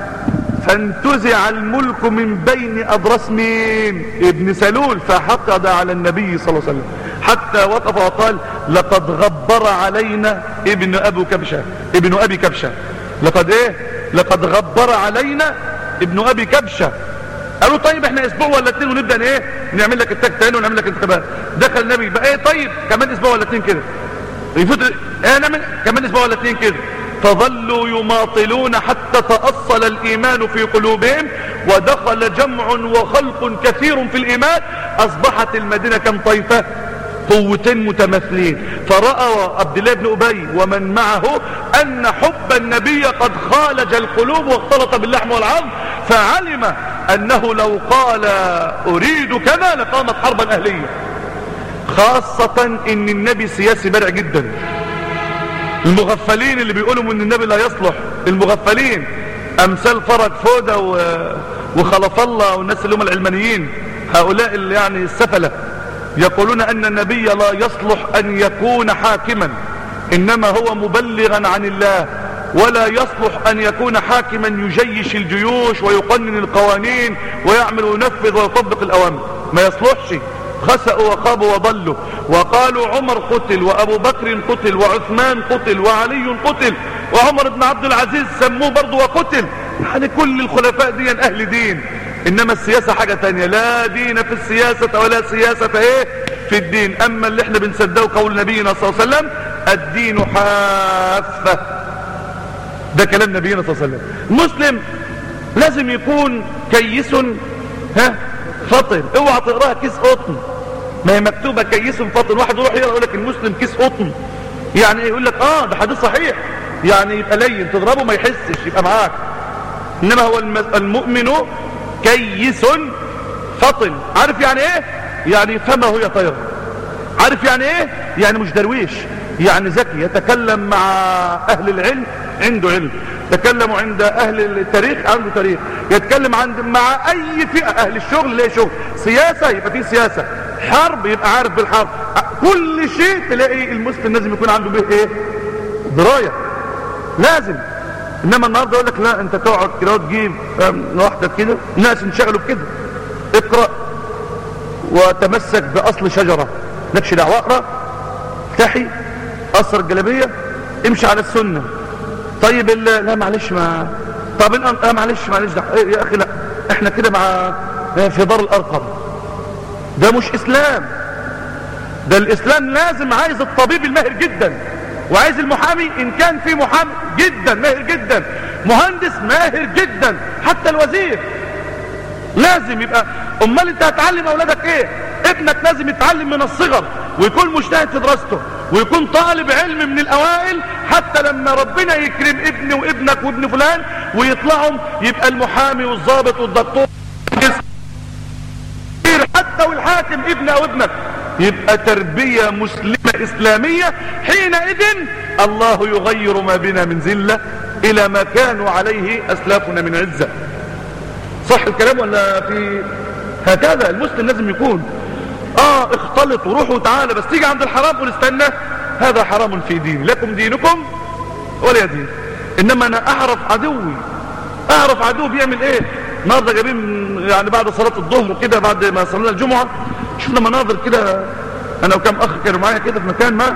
فانتزع الملك من بين اضرس مين ابن سلول فحقد على النبي صلى الله عليه وسلم حتى وقف وقال لقد غبر علينا ابن ابو كبشة ابن ابي كبشة لقد ايه لقد غبر علينا ابن ابي كبشة قالوا طيب احنا اسبوع ولا اتنين ونبدأ ايه نعمل لك التاج تاني ونعمل لك انتخابات دخل النبي بقى ايه طيب كمان اسبوع ولا اتنين كده يفوت ايه نعمل كمان اسبوع ولا اتنين كده فظلوا يماطلون حتى تأصل الإيمان في قلوبهم ودخل جمع وخلق كثير في الإيمان أصبحت المدينة كم طيفة قوتين متماثلين فرأى عبد الله بن أبي ومن معه أن حب النبي قد خالج القلوب واختلط باللحم والعظم فعلم أنه لو قال أريد كذا لقامت حربا أهلية خاصة أن النبي سياسي بارع جدا المغفلين اللي بيقولوا ان النبي لا يصلح المغفلين امثال فرج فودة وخلف الله والناس اللي هم العلمانيين هؤلاء اللي يعني السفلة يقولون ان النبي لا يصلح ان يكون حاكما انما هو مبلغا عن الله ولا يصلح ان يكون حاكما يجيش الجيوش ويقنن القوانين ويعمل وينفذ ويطبق الاوامر ما يصلحش خسأوا وخابوا وضلوا وقالوا عمر قتل وابو بكر قتل وعثمان قتل وعلي قتل وعمر بن عبد العزيز سموه برضه وقتل يعني كل الخلفاء دي اهل دين انما السياسة حاجة تانية لا دين في السياسة ولا سياسة ايه في الدين اما اللي احنا بنصدقه قول نبينا صلى الله عليه وسلم الدين حافة ده كلام نبينا صلى الله عليه وسلم مسلم لازم يكون كيس ها فطن اوعى تقراها كيس قطن ما هي مكتوبة كيس فطن واحد يروح يقرا يقول لك المسلم كيس قطن يعني يقول لك اه ده حديث صحيح يعني يبقى لين تضربه ما يحسش يبقى معاك انما هو المؤمن كيس فطن عارف يعني ايه يعني فما هو طير عارف يعني ايه يعني مش درويش يعني ذكي يتكلم مع اهل العلم عنده علم يتكلم عند اهل التاريخ عنده تاريخ يتكلم عند مع اي فئة اهل الشغل ليه شغل سياسة يبقى فيه سياسة حرب يبقى عارف بالحرب كل شيء تلاقي المسلم لازم يكون عنده به ايه دراية لازم انما النهارده يقول لك لا انت تقعد كده وتجيب لوحدك كده الناس انشغلوا بكده اقرا وتمسك باصل شجره لكش دعوه اقرا افتحي قصر الجلابيه امشي على السنه طيب لا معلش ما طب لا معلش معلش ده إيه يا اخي لا احنا كده مع في دار الارقم ده مش اسلام ده الاسلام لازم عايز الطبيب الماهر جدا وعايز المحامي ان كان في محامي جدا ماهر جدا مهندس ماهر جدا حتى الوزير لازم يبقى امال انت هتعلم اولادك ايه ابنك لازم يتعلم من الصغر ويكون مجتهد في دراسته ويكون طالب علم من الاوائل حتى لما ربنا يكرم ابني وابنك وابن فلان ويطلعهم يبقى المحامي والضابط والدكتور حتى والحاكم ابن او ابنك يبقى تربية مسلمة اسلامية حينئذ الله يغير ما بنا من ذلة الى ما كانوا عليه اسلافنا من عزة صح الكلام ولا في هكذا المسلم لازم يكون اه اختلط وروحوا تعالى بس تيجي عند الحرام ونستنى هذا حرام في دين لكم دينكم ولا دين انما انا اعرف عدوي اعرف عدو بيعمل ايه النهارده جايبين يعني بعد صلاه الظهر كده بعد ما صلينا الجمعه شفنا مناظر كده انا وكم اخ كانوا معايا كده في مكان ما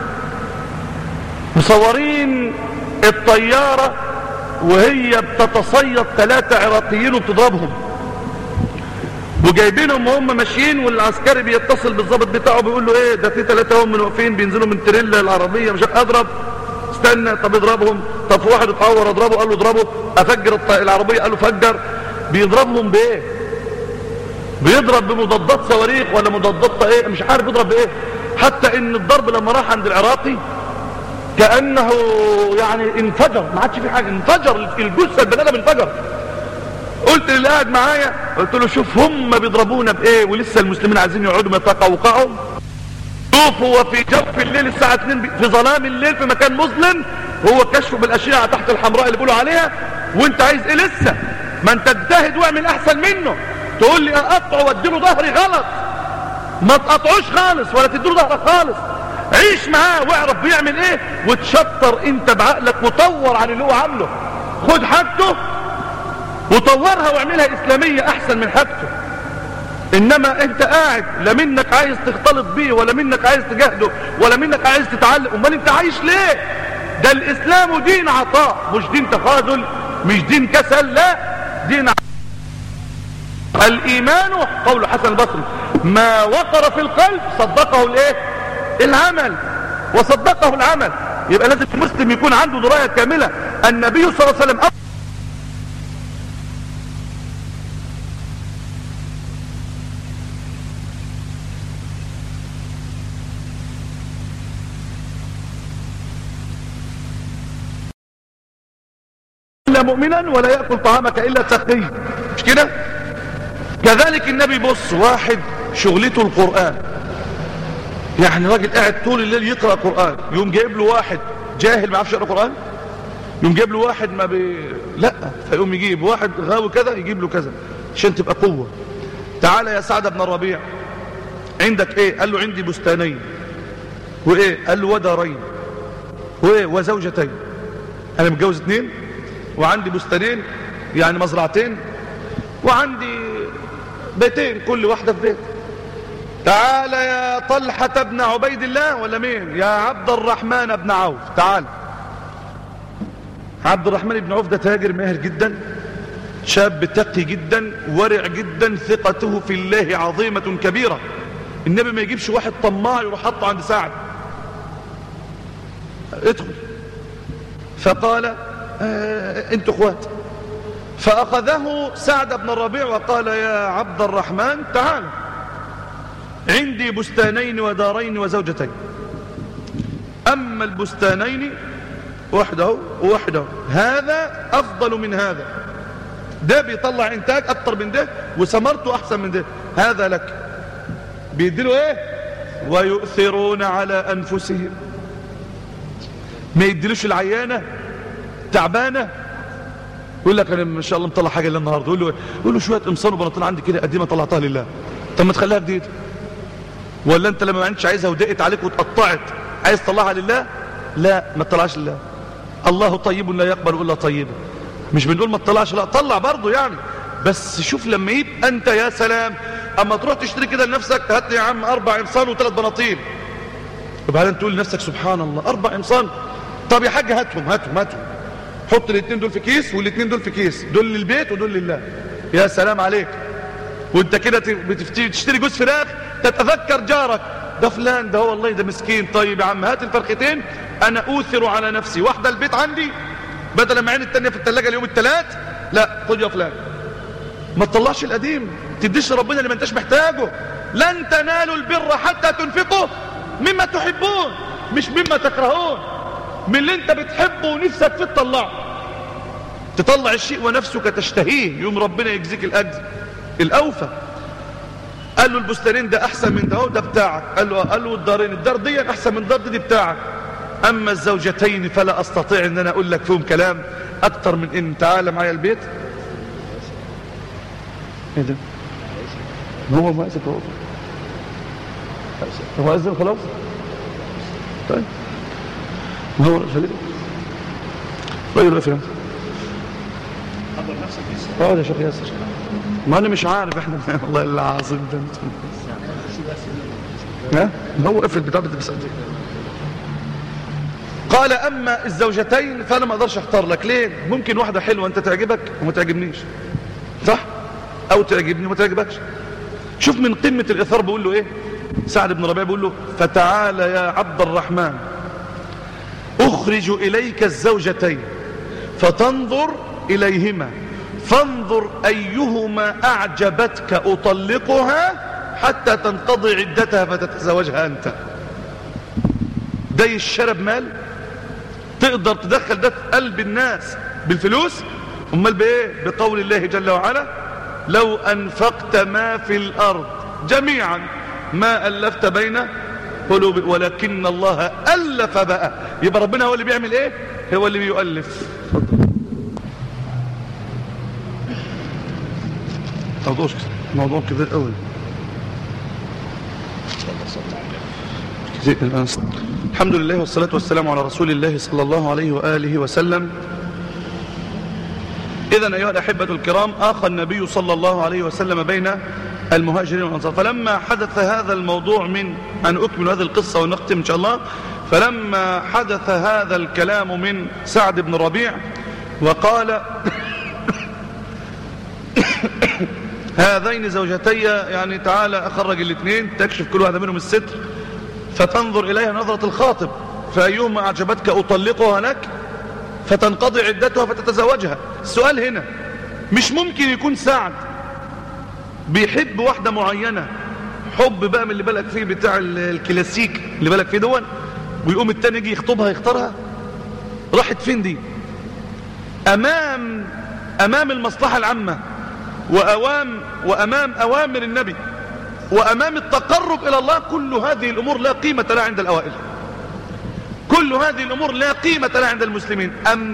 مصورين الطياره وهي بتتصيد ثلاثه عراقيين وبتضربهم وجايبينهم وهم ماشيين والعسكري بيتصل بالضابط بتاعه بيقول له ايه ده في ثلاثه هم من واقفين بينزلوا من تريلا العربيه مش اضرب استنى طب اضربهم طب في واحد اتعور اضربه قال له اضربه افجر العربيه قال له فجر بيضربهم بايه بيضرب بمضادات صواريخ ولا مضادات ايه مش عارف يضرب بايه حتى ان الضرب لما راح عند العراقي كانه يعني انفجر ما عادش في حاجه انفجر الجثه البني ادم انفجر قلت للي قاعد معايا قلت له شوف هم بيضربونا بايه ولسه المسلمين عايزين يقعدوا يتقوقعوا شوف هو في جوف الليل الساعة 2 في ظلام الليل في مكان مظلم هو كشفه بالاشعة تحت الحمراء اللي بيقولوا عليها وانت عايز ايه لسه ما انت اجتهد واعمل احسن منه تقول لي اقطع واديله ظهري غلط ما تقطعوش خالص ولا تديله ظهرك خالص عيش معاه واعرف بيعمل ايه وتشطر انت بعقلك وطور عن اللي هو عامله خد حاجته وطورها واعملها اسلامية احسن من حاجته انما انت قاعد لا منك عايز تختلط بيه ولا منك عايز تجاهده ولا منك عايز تتعلم امال انت عايش ليه ده الاسلام دين عطاء مش دين تخاذل مش دين كسل لا دين عطاء الايمان قول حسن البصري ما وقر في القلب صدقه الايه العمل وصدقه العمل يبقى لازم المسلم يكون عنده درايه كامله النبي صلى الله عليه وسلم إلا مؤمنا ولا يأكل طعامك إلا تقي مش كده كذلك النبي بص واحد شغلته القرآن يعني راجل قاعد طول الليل يقرأ قرآن يوم جايب له واحد جاهل ما يعرفش يقرأ قرآن يقوم جايب له واحد ما بي... لا فيقوم يجيب واحد غاوي كذا يجيب له كذا عشان تبقى قوة تعال يا سعد بن الربيع عندك ايه قال له عندي بستانين وايه قال له ودارين وايه وزوجتين انا متجوز اتنين وعندي بستانين يعني مزرعتين وعندي بيتين كل واحدة في بيت تعال يا طلحة بن عبيد الله ولا مين يا عبد الرحمن بن عوف تعال عبد الرحمن بن عوف ده تاجر ماهر جدا شاب تقي جدا ورع جدا ثقته في الله عظيمة كبيرة النبي ما يجيبش واحد طماع يروح حطه عند سعد ادخل فقال آه انتوا اخوات فأخذه سعد بن الربيع وقال يا عبد الرحمن تعال عندي بستانين ودارين وزوجتين أما البستانين وحده وحده هذا أفضل من هذا ده بيطلع إنتاج أكتر من ده وثمرته أحسن من ده هذا لك بيديله إيه ويؤثرون على أنفسهم ما يديلوش العيانة تعبانة يقول لك انا ان شاء الله مطلع حاجه النهارده يقول له يقول له شويه قمصان وبناطيل عندي كده قديمه طلعتها لله طب ما تخليها جديده ولا انت لما ما انتش عايزها ودقت عليك واتقطعت عايز تطلعها لله لا ما تطلعش لله الله طيب لا يقبل الا طيبا مش بنقول ما تطلعش لا طلع برضه يعني بس شوف لما يبقى انت يا سلام اما تروح تشتري كده لنفسك هات لي يا عم اربع قمصان وثلاث بناطيل وبعدين تقول لنفسك سبحان الله اربع قمصان طب يا حاج هاتهم هاتهم هاتهم حط الاثنين دول في كيس والاثنين دول في كيس دول للبيت ودول لله يا سلام عليك وانت كده بتشتري جوز فراخ تتذكر جارك ده فلان ده هو والله ده مسكين طيب يا عم هات الفرختين انا اوثر على نفسي واحده البيت عندي بدل ما عين التانية في الثلاجه اليوم الثلاث لا خد يا فلان ما تطلعش القديم تديش ربنا اللي ما انتش محتاجه لن تنالوا البر حتى تنفقوا مما تحبون مش مما تكرهون من اللي انت بتحبه ونفسك فيه تطلعه تطلع الشيء ونفسك تشتهيه يوم ربنا يجزيك الاجر الاوفى قال له البستانين ده احسن من ده ده بتاعك قال له قال له الدارين الدار دي احسن من الدار دي, دي بتاعك اما الزوجتين فلا استطيع ان انا اقول لك فيهم كلام اكتر من ان تعال معايا البيت ايه ده هو مؤسف هو هو أذن خلاص طيب هو خليل رجل افهم اقعد يا شيخ ياسر ما انا مش عارف احنا والله العظيم ده ها هو افرض بتاع بس قال اما الزوجتين فانا ما اقدرش اختار لك ليه ممكن واحده حلوه انت تعجبك وما تعجبنيش صح او تعجبني وما تعجبكش شوف من قمه الاثار بيقول له ايه سعد بن ربيع بيقول له فتعال يا عبد الرحمن اخرج اليك الزوجتين فتنظر اليهما فانظر ايهما اعجبتك اطلقها حتى تنقضي عدتها فتتزوجها انت ده الشرب مال تقدر تدخل ده في قلب الناس بالفلوس امال بايه بقول الله جل وعلا لو انفقت ما في الارض جميعا ما الفت بين قلوب ولكن الله الف بقى يبقى ربنا هو اللي بيعمل ايه هو اللي بيؤلف موضوع موضوع كبير قوي الحمد لله والصلاة والسلام على رسول الله صلى الله عليه وآله وسلم إذا أيها الأحبة الكرام آخى النبي صلى الله عليه وسلم بين المهاجرين والأنصار فلما حدث هذا الموضوع من أن أكمل هذه القصة ونختم إن شاء الله فلما حدث هذا الكلام من سعد بن ربيع وقال هذين زوجتي يعني تعالى أخرج الاثنين تكشف كل واحدة منهم الستر فتنظر إليها نظرة الخاطب فأيهما أعجبتك أطلقها لك فتنقضي عدتها فتتزوجها السؤال هنا مش ممكن يكون سعد بيحب واحدة معينة حب بقى من اللي بالك فيه بتاع الكلاسيك اللي بالك فيه دون ويقوم التاني يجي يخطبها يختارها راحت فين دي أمام أمام المصلحة العامة وأوام وأمام أوامر النبي وأمام التقرب إلى الله كل هذه الأمور لا قيمة لها عند الأوائل كل هذه الأمور لا قيمة لها عند المسلمين أم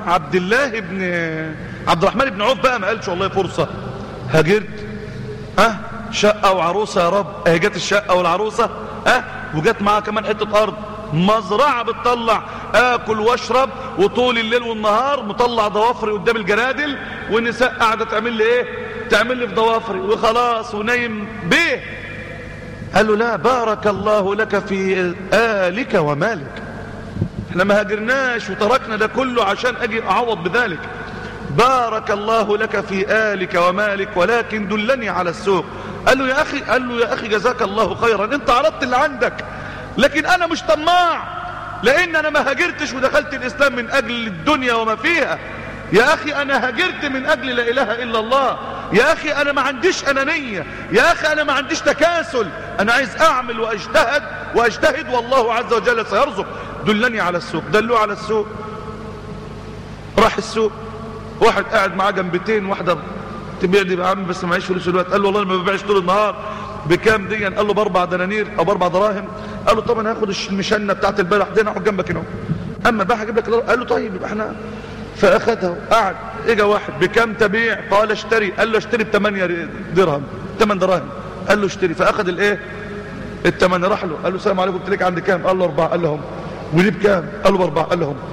عبد الله بن عبد الرحمن بن عوف بقى ما قالش والله فرصة هاجرت ها شقة وعروسة يا رب اهي جت الشقة والعروسة ها وجت معاها كمان حتة ارض مزرعة بتطلع اكل واشرب وطول الليل والنهار مطلع ضوافري قدام الجرادل والنساء قاعدة تعمل لي ايه تعمل لي في ضوافري وخلاص ونايم بيه قال له لا بارك الله لك في آلك ومالك احنا ما هاجرناش وتركنا ده كله عشان اجي اعوض بذلك بارك الله لك في آلك ومالك ولكن دلني على السوق قال له يا أخي قال له يا أخي جزاك الله خيرا انت عرضت اللي عندك لكن أنا مش طماع لأن أنا ما هاجرتش ودخلت الإسلام من أجل الدنيا وما فيها يا أخي أنا هاجرت من أجل لا إله إلا الله يا أخي أنا ما عنديش أنانية يا أخي أنا ما عنديش تكاسل أنا عايز أعمل وأجتهد وأجتهد والله عز وجل سيرزق دلني على السوق دلوه على السوق راح السوق واحد قاعد معاه جنبتين واحدة تبيع دي يا عم بس معيش فلوس الوقت قال له والله انا ما ببيعش طول النهار بكام دي قال له باربع دنانير او باربع دراهم قال له طبعا هاخد المشنه بتاعت البلح دي انا اقعد جنبك هنا اما بقى هجيب لك قال له طيب يبقى احنا فاخدها قعد اجى واحد بكام تبيع قال اشتري قال له اشتري ب 8 درهم 8 دراهم قال له اشتري فاخد الايه الثمن راح له قال له السلام عليكم قلت لك عند كام قال له اربعه قال لهم ودي بكام قال له باربعه قال لهم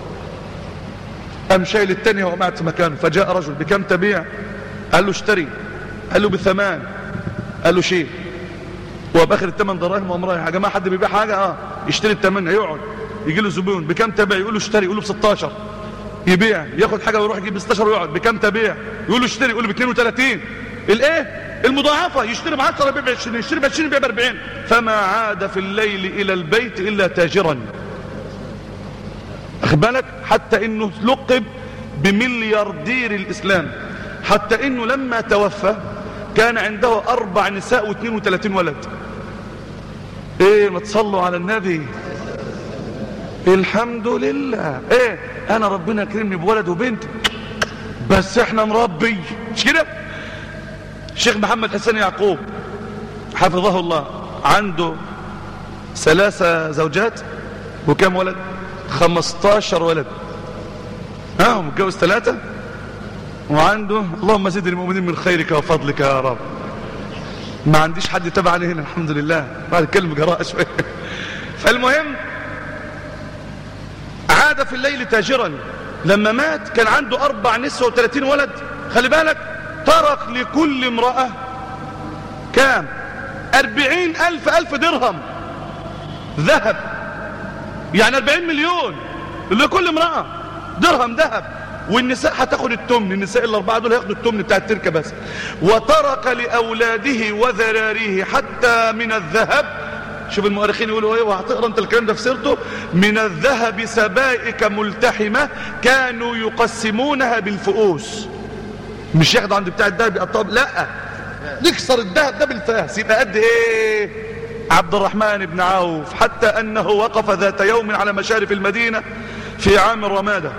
قام شايل التانية وقعد في مكانه فجاء رجل بكم تبيع قال له اشتري قال له بثمان قال له شيل وباخر الثمن دراهم وقام رايح يا جماعه حد بيبيع حاجه اه يشتري الثمن يقعد يجي له زبون بكم تبيع يقول له اشتري يقول له ب 16 يبيع ياخد حاجه ويروح يجيب ب 16 ويقعد بكم تبيع يقول له اشتري يقول له ب 32 الايه المضاعفه يشتري ب 10 يبيع ب 20 يشتري ب 20 يبيع ب 40 فما عاد في الليل الى البيت الا تاجرا أخذ بالك حتى انه لقب بملياردير الاسلام حتى انه لما توفى كان عنده اربع نساء واثنين وثلاثين ولد ايه ما تصلوا على النبي الحمد لله ايه انا ربنا كرمني بولد وبنت بس احنا نربي مش كده الشيخ محمد حسين يعقوب حفظه الله عنده ثلاثة زوجات وكم ولد 15 ولد ها متجوز ثلاثة وعنده اللهم زد المؤمنين من خيرك وفضلك يا رب ما عنديش حد تبع عليه هنا الحمد لله بعد كلمة جراء شوية فالمهم عاد في الليل تاجرا لما مات كان عنده أربع نسوة وثلاثين ولد خلي بالك ترك لكل امرأة كام أربعين ألف ألف درهم ذهب يعني 40 مليون لكل امرأة درهم ذهب والنساء هتاخد التمن النساء الأربعة دول هياخدوا التمن بتاع التركة بس وترك لأولاده وذراريه حتى من الذهب شوف المؤرخين يقولوا ايه وهتقرا انت الكلام ده في سيرته من الذهب سبائك ملتحمة كانوا يقسمونها بالفؤوس مش ياخدوا عند بتاع الذهب يقطعوا لا نكسر الذهب ده بالفاس يبقى قد ايه عبد الرحمن بن عوف حتى أنه وقف ذات يوم على مشارف المدينة في عام الرمادة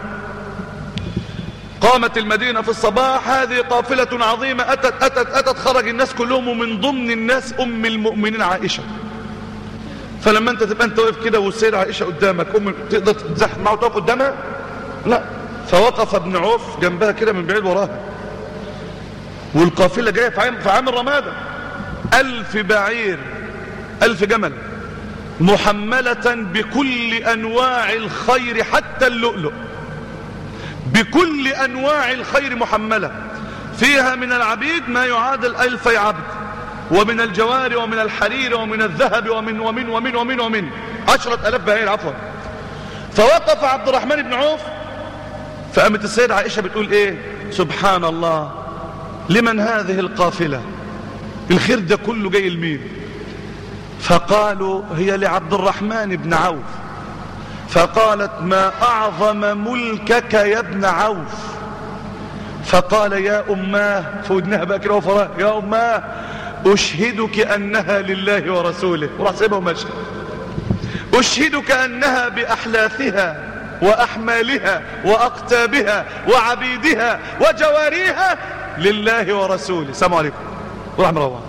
قامت المدينة في الصباح هذه قافلة عظيمة أتت أتت أتت خرج الناس كلهم ومن ضمن الناس أم المؤمنين عائشة فلما أنت تبقى أنت واقف كده والسيدة عائشة قدامك أم تقدر تزحف معه وتقف قدامها لا فوقف ابن عوف جنبها كده من بعيد وراها والقافلة جاية في عام, في عام الرمادة ألف بعير ألف جمل محملة بكل أنواع الخير حتى اللؤلؤ بكل أنواع الخير محملة فيها من العبيد ما يعادل ألفي عبد ومن الجوار ومن الحرير ومن الذهب ومن ومن ومن ومن ومن عشرة ألاف بعير عفوا فوقف عبد الرحمن بن عوف فقامت السيدة عائشة بتقول ايه سبحان الله لمن هذه القافلة الخير ده كله جاي لمين فقالوا هي لعبد الرحمن بن عوف فقالت ما أعظم ملكك يا ابن عوف فقال يا أماه فودنها بقى كده وفراه يا أماه أشهدك أنها لله ورسوله وراح سيبها وماشي أشهدك أنها بأحلاثها وأحمالها وأقتابها وعبيدها وجواريها لله ورسوله السلام عليكم ورحمة الله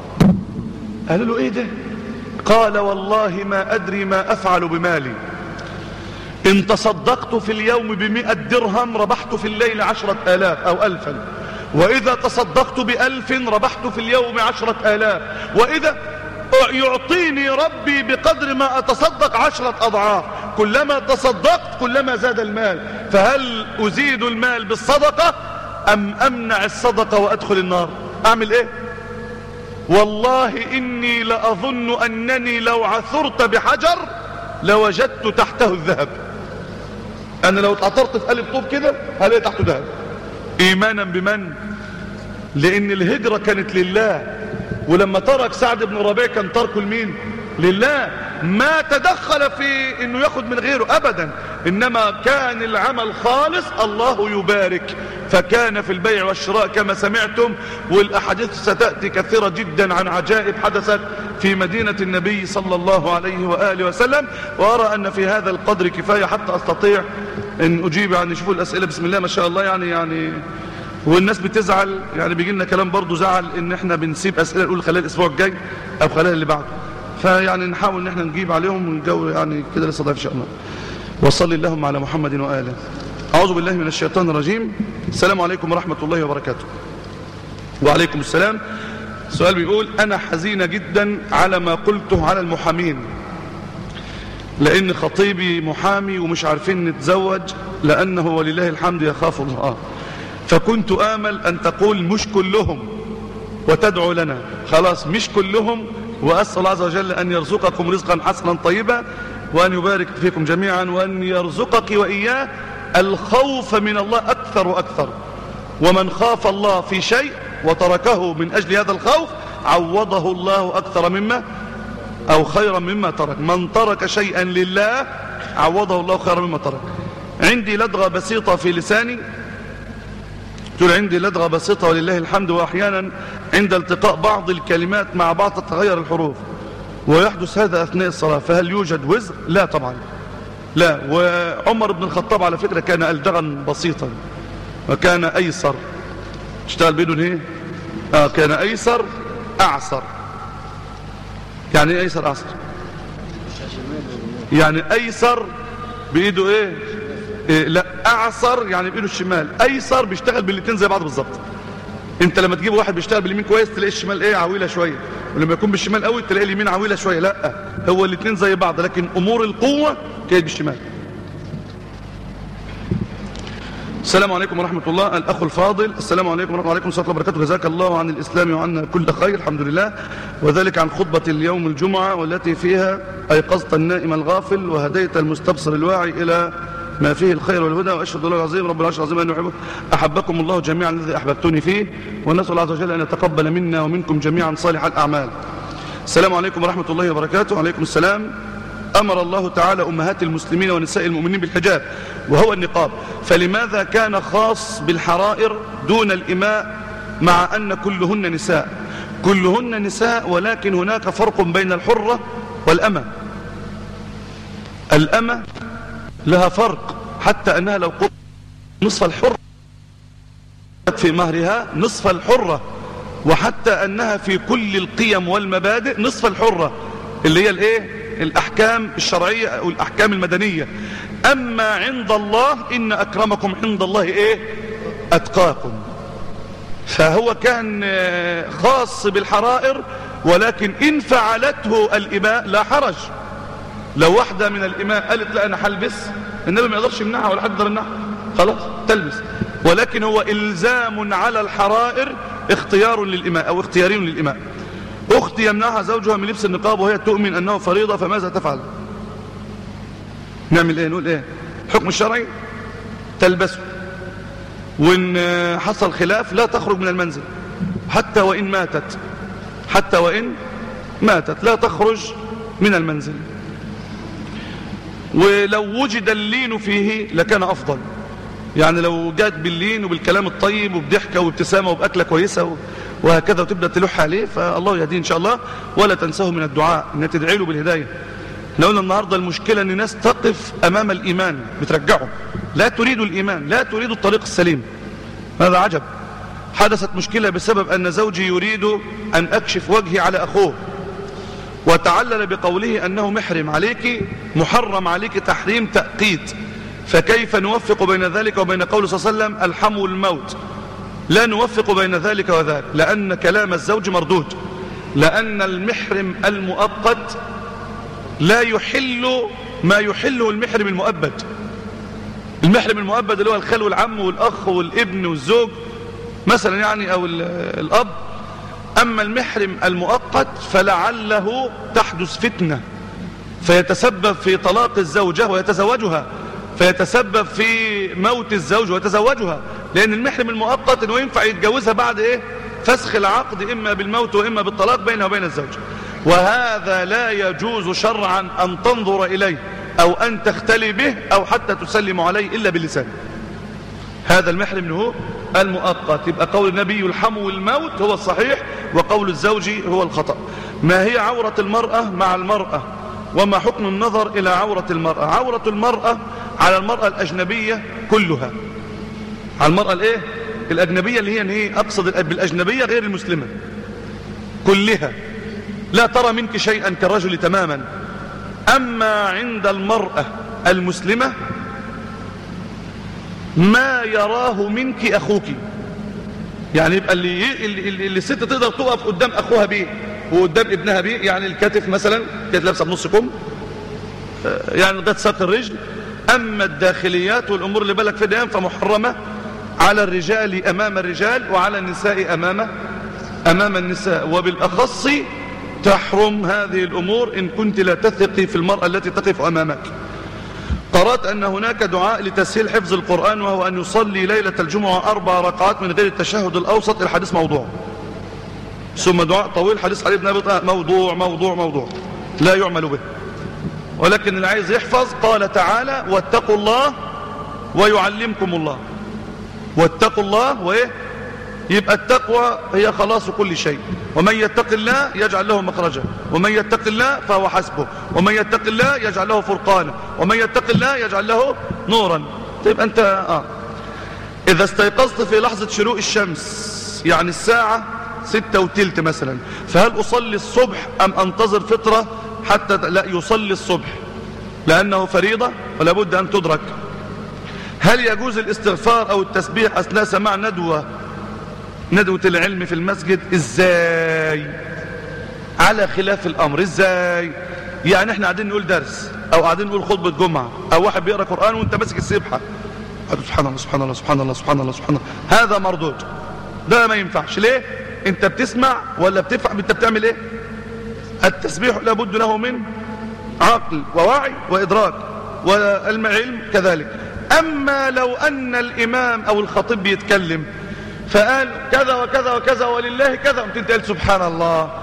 قالوا له ايه ده قال والله ما أدري ما أفعل بمالي إن تصدقت في اليوم بمئة درهم ربحت في الليل عشرة آلاف أو ألفا وإذا تصدقت بألف ربحت في اليوم عشرة آلاف وإذا يعطيني ربي بقدر ما أتصدق عشرة أضعاف كلما تصدقت كلما زاد المال فهل أزيد المال بالصدقة أم أمنع الصدقة وأدخل النار أعمل إيه والله إني لأظن أنني لو عثرت بحجر لوجدت تحته الذهب أنا لو اتعثرت في قلب طوب كده هلاقي تحته ذهب إيمانا بمن لأن الهجرة كانت لله ولما ترك سعد بن ربيع كان تركه لمين لله ما تدخل في انه ياخد من غيره ابدا انما كان العمل خالص الله يبارك فكان في البيع والشراء كما سمعتم والاحاديث ستاتي كثيره جدا عن عجائب حدثت في مدينه النبي صلى الله عليه واله وسلم وارى ان في هذا القدر كفايه حتى استطيع ان اجيب يعني شوفوا الاسئله بسم الله ما شاء الله يعني يعني والناس بتزعل يعني بيجي لنا كلام برضه زعل ان احنا بنسيب اسئله نقول خلال الاسبوع الجاي او خلال اللي بعده فيعني نحاول ان احنا نجيب عليهم ونجو يعني كده لسه ضعيف ان شاء الله وصلي اللهم على محمد واله اعوذ بالله من الشيطان الرجيم السلام عليكم ورحمه الله وبركاته وعليكم السلام سؤال بيقول انا حزينه جدا على ما قلته على المحامين لان خطيبي محامي ومش عارفين نتزوج لانه ولله الحمد يخاف الله فكنت آمل أن تقول مش كلهم وتدعو لنا خلاص مش كلهم وأسأل الله عز وجل أن يرزقكم رزقا حسنا طيبا وأن يبارك فيكم جميعا وأن يرزقك وإياه الخوف من الله أكثر وأكثر ومن خاف الله في شيء وتركه من أجل هذا الخوف عوضه الله أكثر مما أو خيرا مما ترك من ترك شيئا لله عوضه الله خيرا مما ترك عندي لدغة بسيطة في لساني تقول عندي لدغة بسيطة ولله الحمد وأحيانا عند التقاء بعض الكلمات مع بعض تتغير الحروف ويحدث هذا أثناء الصلاة فهل يوجد وزر؟ لا طبعا لا وعمر بن الخطاب على فكرة كان ألدغا بسيطا وكان أيسر اشتغل بيده ايه آه كان أيسر أعسر يعني ايه أيسر أعسر يعني أيسر بإيده إيه إيه لا اعصر يعني بايده الشمال ايسر بيشتغل بالاثنين زي بعض بالظبط انت لما تجيب واحد بيشتغل باليمين كويس تلاقي الشمال ايه عويله شويه ولما يكون بالشمال قوي تلاقي اليمين عويله شويه لا هو الاثنين زي بعض لكن امور القوه كانت بالشمال السلام عليكم ورحمة الله الأخ الفاضل السلام عليكم ورحمة الله وبركاته وبركاته جزاك الله عن الإسلام وعنا كل خير الحمد لله وذلك عن خطبة اليوم الجمعة والتي فيها أيقظت النائم الغافل وهديت المستبصر الواعي إلى ما فيه الخير والهدى وأشهد الله العظيم رب العرش العظيم أن يحبه أحبكم الله جميعا الذي أحببتني فيه ونسأل الله عز وجل أن يتقبل منا ومنكم جميعا صالح الأعمال السلام عليكم ورحمة الله وبركاته وعليكم السلام أمر الله تعالى أمهات المسلمين ونساء المؤمنين بالحجاب وهو النقاب فلماذا كان خاص بالحرائر دون الإماء مع أن كلهن نساء كلهن نساء ولكن هناك فرق بين الحرة والأمة الأمة لها فرق حتى أنها لو قلت نصف الحرة في مهرها نصف الحرة وحتى أنها في كل القيم والمبادئ نصف الحرة اللي هي الايه الأحكام الشرعية أو الأحكام المدنية أما عند الله إن أكرمكم عند الله إيه أتقاكم فهو كان خاص بالحرائر ولكن إن فعلته الإماء لا حرج لو واحدة من الإماء قالت لا أنا حلبس النبي ما يقدرش يمنعها ولا حد يقدر يمنعها خلاص تلبس ولكن هو إلزام على الحرائر اختيار للإماء أو اختياري للإماء أختي يمنعها زوجها من لبس النقاب وهي تؤمن أنه فريضة فماذا تفعل نعمل ايه نقول ايه الحكم الشرعي تلبسه وإن حصل خلاف لا تخرج من المنزل حتى وإن ماتت حتى وإن ماتت لا تخرج من المنزل ولو وجد اللين فيه لكان أفضل يعني لو جات باللين وبالكلام الطيب وبضحكة وابتسامة وبأكلة كويسة وهكذا وتبدأ تلح عليه فالله يهديه إن شاء الله ولا تنساه من الدعاء إنها تدعي له بالهداية احنا قلنا النهاردة المشكلة ان الناس تقف امام الايمان بترجعه لا تريد الايمان لا تريد الطريق السليم هذا عجب حدثت مشكلة بسبب ان زوجي يريد ان اكشف وجهي على اخوه وتعلل بقوله أنه محرم عليك محرم عليك تحريم تأقيت فكيف نوفق بين ذلك وبين قول صلى الله عليه وسلم الحم الموت لا نوفق بين ذلك وذاك لأن كلام الزوج مردود لأن المحرم المؤقت لا يحل ما يحله المحرم المؤبد المحرم المؤبد اللي هو الخال والعم والأخ والابن والزوج مثلا يعني أو الأب أما المحرم المؤقت فلعله تحدث فتنة فيتسبب في طلاق الزوجة ويتزوجها فيتسبب في موت الزوج ويتزوجها لأن المحرم المؤقت أنه ينفع يتجوزها بعد إيه فسخ العقد إما بالموت وإما بالطلاق بينها وبين الزوج وهذا لا يجوز شرعا أن تنظر إليه أو أن تختلي به أو حتى تسلم عليه إلا باللسان هذا المحرم هو المؤقت يبقى قول النبي الحمو الموت هو الصحيح وقول الزوج هو الخطأ ما هي عورة المرأة مع المرأة وما حكم النظر إلى عورة المرأة عورة المرأة على المرأة الأجنبية كلها على المرأة الايه الأجنبية اللي هي ايه أقصد بالأجنبية غير المسلمة كلها لا ترى منك شيئا كالرجل تماما أما عند المرأة المسلمة ما يراه منك أخوك يعني يبقى اللي, اللي, اللي الست تقدر تقف قدام أخوها بيه وقدام ابنها بيه يعني الكتف مثلا كانت لابسه بنص كم يعني لغايه ساق الرجل أما الداخليات والأمور اللي بالك في فمحرمة على الرجال أمام الرجال وعلى النساء أمام أمام النساء وبالأخص تحرم هذه الأمور إن كنت لا تثقي في المرأة التي تقف أمامك قرأت أن هناك دعاء لتسهيل حفظ القرآن وهو أن يصلي ليلة الجمعة أربع ركعات من غير التشهد الأوسط الحديث موضوع ثم دعاء طويل حديث علي بن أبي طالب موضوع موضوع موضوع لا يعمل به ولكن اللي عايز يحفظ قال تعالى واتقوا الله ويعلمكم الله واتقوا الله وايه يبقى التقوى هي خلاص كل شيء ومن يتق الله يجعل له مخرجا ومن يتق الله فهو حسبه ومن يتق الله يجعل له فرقانا ومن يتق الله يجعل له نورا طيب أنت آه. إذا استيقظت في لحظة شروق الشمس يعني الساعة ستة وتلت مثلا فهل أصلي الصبح أم أنتظر فترة حتى لا يصلي الصبح لأنه فريضة ولا بد أن تدرك هل يجوز الاستغفار أو التسبيح أثناء سماع ندوة ندوة العلم في المسجد إزاي على خلاف الأمر إزاي يعني احنا قاعدين نقول درس أو قاعدين نقول خطبة جمعة أو واحد بيقرأ قرآن وانت ماسك السبحة سبحان الله سبحان الله سبحان الله سبحان الله سبحان الله هذا مردود ده ما ينفعش ليه انت بتسمع ولا بتفهم انت بتعمل ايه التسبيح لابد له من عقل ووعي وإدراك والعلم كذلك أما لو أن الإمام أو الخطيب بيتكلم فقال كذا وكذا وكذا ولله كذا وانت قال سبحان الله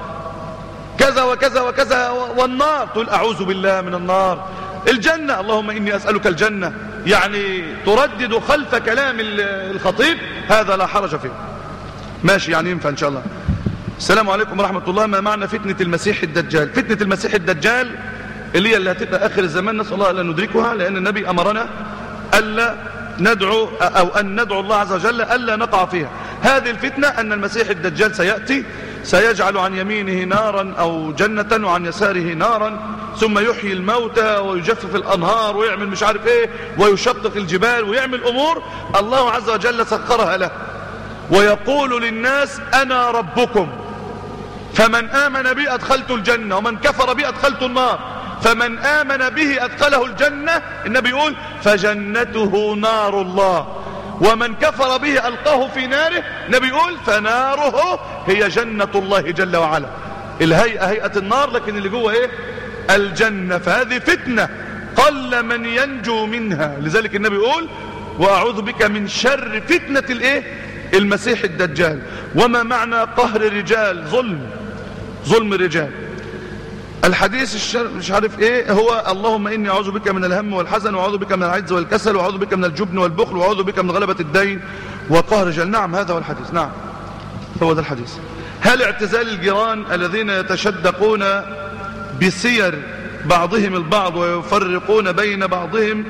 كذا وكذا وكذا والنار تقول أعوذ بالله من النار الجنة اللهم إني أسألك الجنة يعني تردد خلف كلام الخطيب هذا لا حرج فيه ماشي يعني ينفع إن شاء الله السلام عليكم ورحمة الله ما معنى فتنة المسيح الدجال فتنة المسيح الدجال اللي هي اللي هتبقى آخر الزمان نسأل الله ألا ندركها لأن النبي أمرنا ألا ندعو أو أن ندعو الله عز وجل ألا نقع فيها هذه الفتنة أن المسيح الدجال سيأتي سيجعل عن يمينه نارا أو جنة وعن يساره نارا ثم يحيي الموتى ويجفف الأنهار ويعمل مش عارف إيه ويشقق الجبال ويعمل أمور الله عز وجل سخرها له ويقول للناس أنا ربكم فمن آمن بي أدخلت الجنة ومن كفر بي أدخلت النار فمن آمن به أدخله الجنة النبي يقول فجنته نار الله ومن كفر به ألقاه في ناره النبي يقول فناره هي جنة الله جل وعلا الهيئة هيئة النار لكن اللي جوه ايه الجنة فهذه فتنة قل من ينجو منها لذلك النبي يقول وأعوذ بك من شر فتنة الايه المسيح الدجال وما معنى قهر الرجال ظلم ظلم الرجال الحديث الشر مش عارف ايه هو اللهم اني اعوذ بك من الهم والحزن واعوذ بك من العجز والكسل واعوذ بك من الجبن والبخل واعوذ بك من غلبة الدين وقهر الرجال نعم هذا هو الحديث نعم هو ده الحديث هل اعتزال الجيران الذين يتشدقون بسير بعضهم البعض ويفرقون بين بعضهم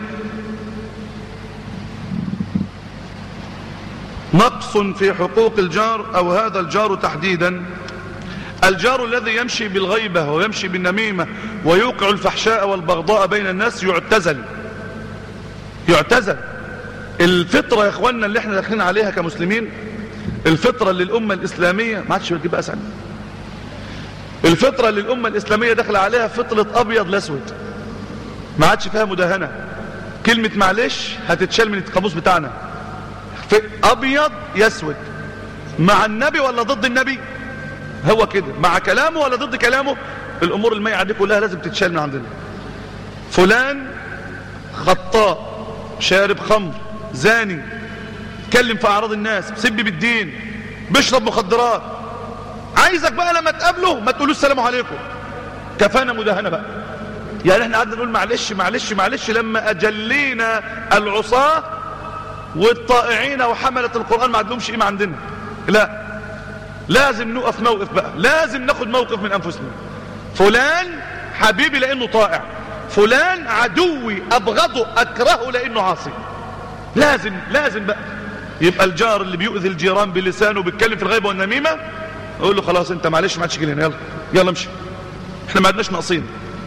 نقص في حقوق الجار او هذا الجار تحديدا الجار الذي يمشي بالغيبة ويمشي بالنميمة ويوقع الفحشاء والبغضاء بين الناس يعتزل يعتزل الفطرة يا اخواننا اللي احنا داخلين عليها كمسلمين الفطرة للأمة الإسلامية ما عادش بتجيب أسعد الفطرة للأمة الإسلامية داخل عليها فطرة أبيض لأسود ما عادش فيها مداهنة كلمة معلش هتتشال من القاموس بتاعنا في أبيض يسود مع النبي ولا ضد النبي هو كده مع كلامه ولا ضد كلامه الأمور الميعة دي كلها لازم تتشال من عندنا فلان خطاء شارب خمر زاني اتكلم في أعراض الناس بسب بالدين بيشرب مخدرات عايزك بقى لما تقابله ما تقولوش السلام عليكم كفانا مداهنة بقى يعني احنا قعدنا نقول معلش معلش معلش لما أجلينا العصاة والطائعين وحملة القرآن ما عندهمش قيمة عندنا لا لازم نقف موقف بقى لازم ناخد موقف من أنفسنا فلان حبيبي لأنه طائع فلان عدوي أبغضه أكرهه لأنه عاصي لازم لازم بقى يبقى الجار اللي بيؤذي الجيران بلسانه وبيتكلم في الغيبة والنميمة اقول له خلاص انت معلش ما عادش تجي هنا يلا يلا امشي احنا ما عدناش ناقصين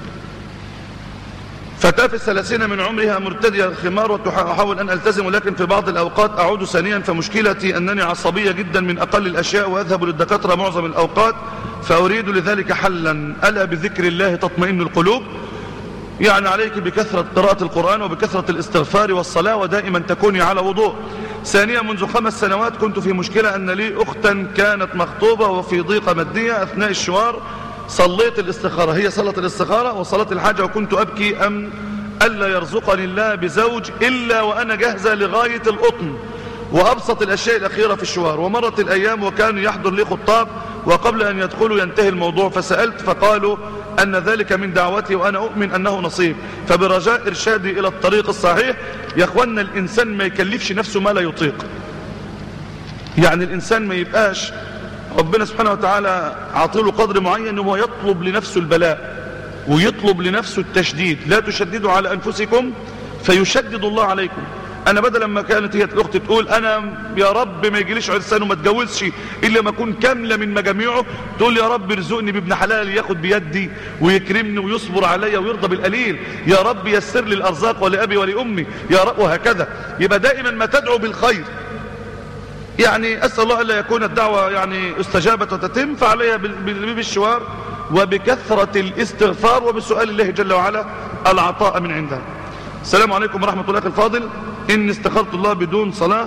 فتاة في الثلاثين من عمرها مرتدية الخمار وتحاول أن ألتزم ولكن في بعض الأوقات أعود ثانيا فمشكلتي أنني عصبية جدا من أقل الأشياء وأذهب للدكاترة معظم الأوقات فأريد لذلك حلا ألا بذكر الله تطمئن القلوب يعني عليك بكثرة قراءة القرآن وبكثرة الاستغفار والصلاة ودائما تكوني على وضوء ثانيا منذ خمس سنوات كنت في مشكلة أن لي أختا كانت مخطوبة وفي ضيقة مادية أثناء الشوار صليت الاستخارة هي صلاة الاستخارة وصلاة الحاجة وكنت أبكي أم ألا يرزقني الله بزوج إلا وأنا جاهزة لغاية القطن وأبسط الأشياء الأخيرة في الشوار ومرت الأيام وكان يحضر لي خطاب وقبل أن يدخلوا ينتهي الموضوع فسألت فقالوا أن ذلك من دعوتي وأنا أؤمن أنه نصيب فبرجاء إرشادي إلى الطريق الصحيح يا أخوانا الإنسان ما يكلفش نفسه ما لا يطيق يعني الإنسان ما يبقاش ربنا سبحانه وتعالى عطيله قدر معين أنه يطلب لنفسه البلاء ويطلب لنفسه التشديد لا تشددوا على أنفسكم فيشدد الله عليكم انا بدل ما كانت هي الاخت تقول انا يا رب ما يجيليش عرسان وما اتجوزش الا ما اكون كامله من مجاميعه تقول يا رب ارزقني بابن حلال ياخد بيدي ويكرمني ويصبر عليا ويرضى بالقليل يا رب يسر لي الارزاق ولابي ولامي يا رب وهكذا يبقى دائما ما تدعو بالخير يعني اسال الله الا يكون الدعوه يعني استجابت وتتم فعليها بالشوار وبكثره الاستغفار وبسؤال الله جل وعلا العطاء من عنده السلام عليكم ورحمه الله الفاضل إني استخرت الله بدون صلاة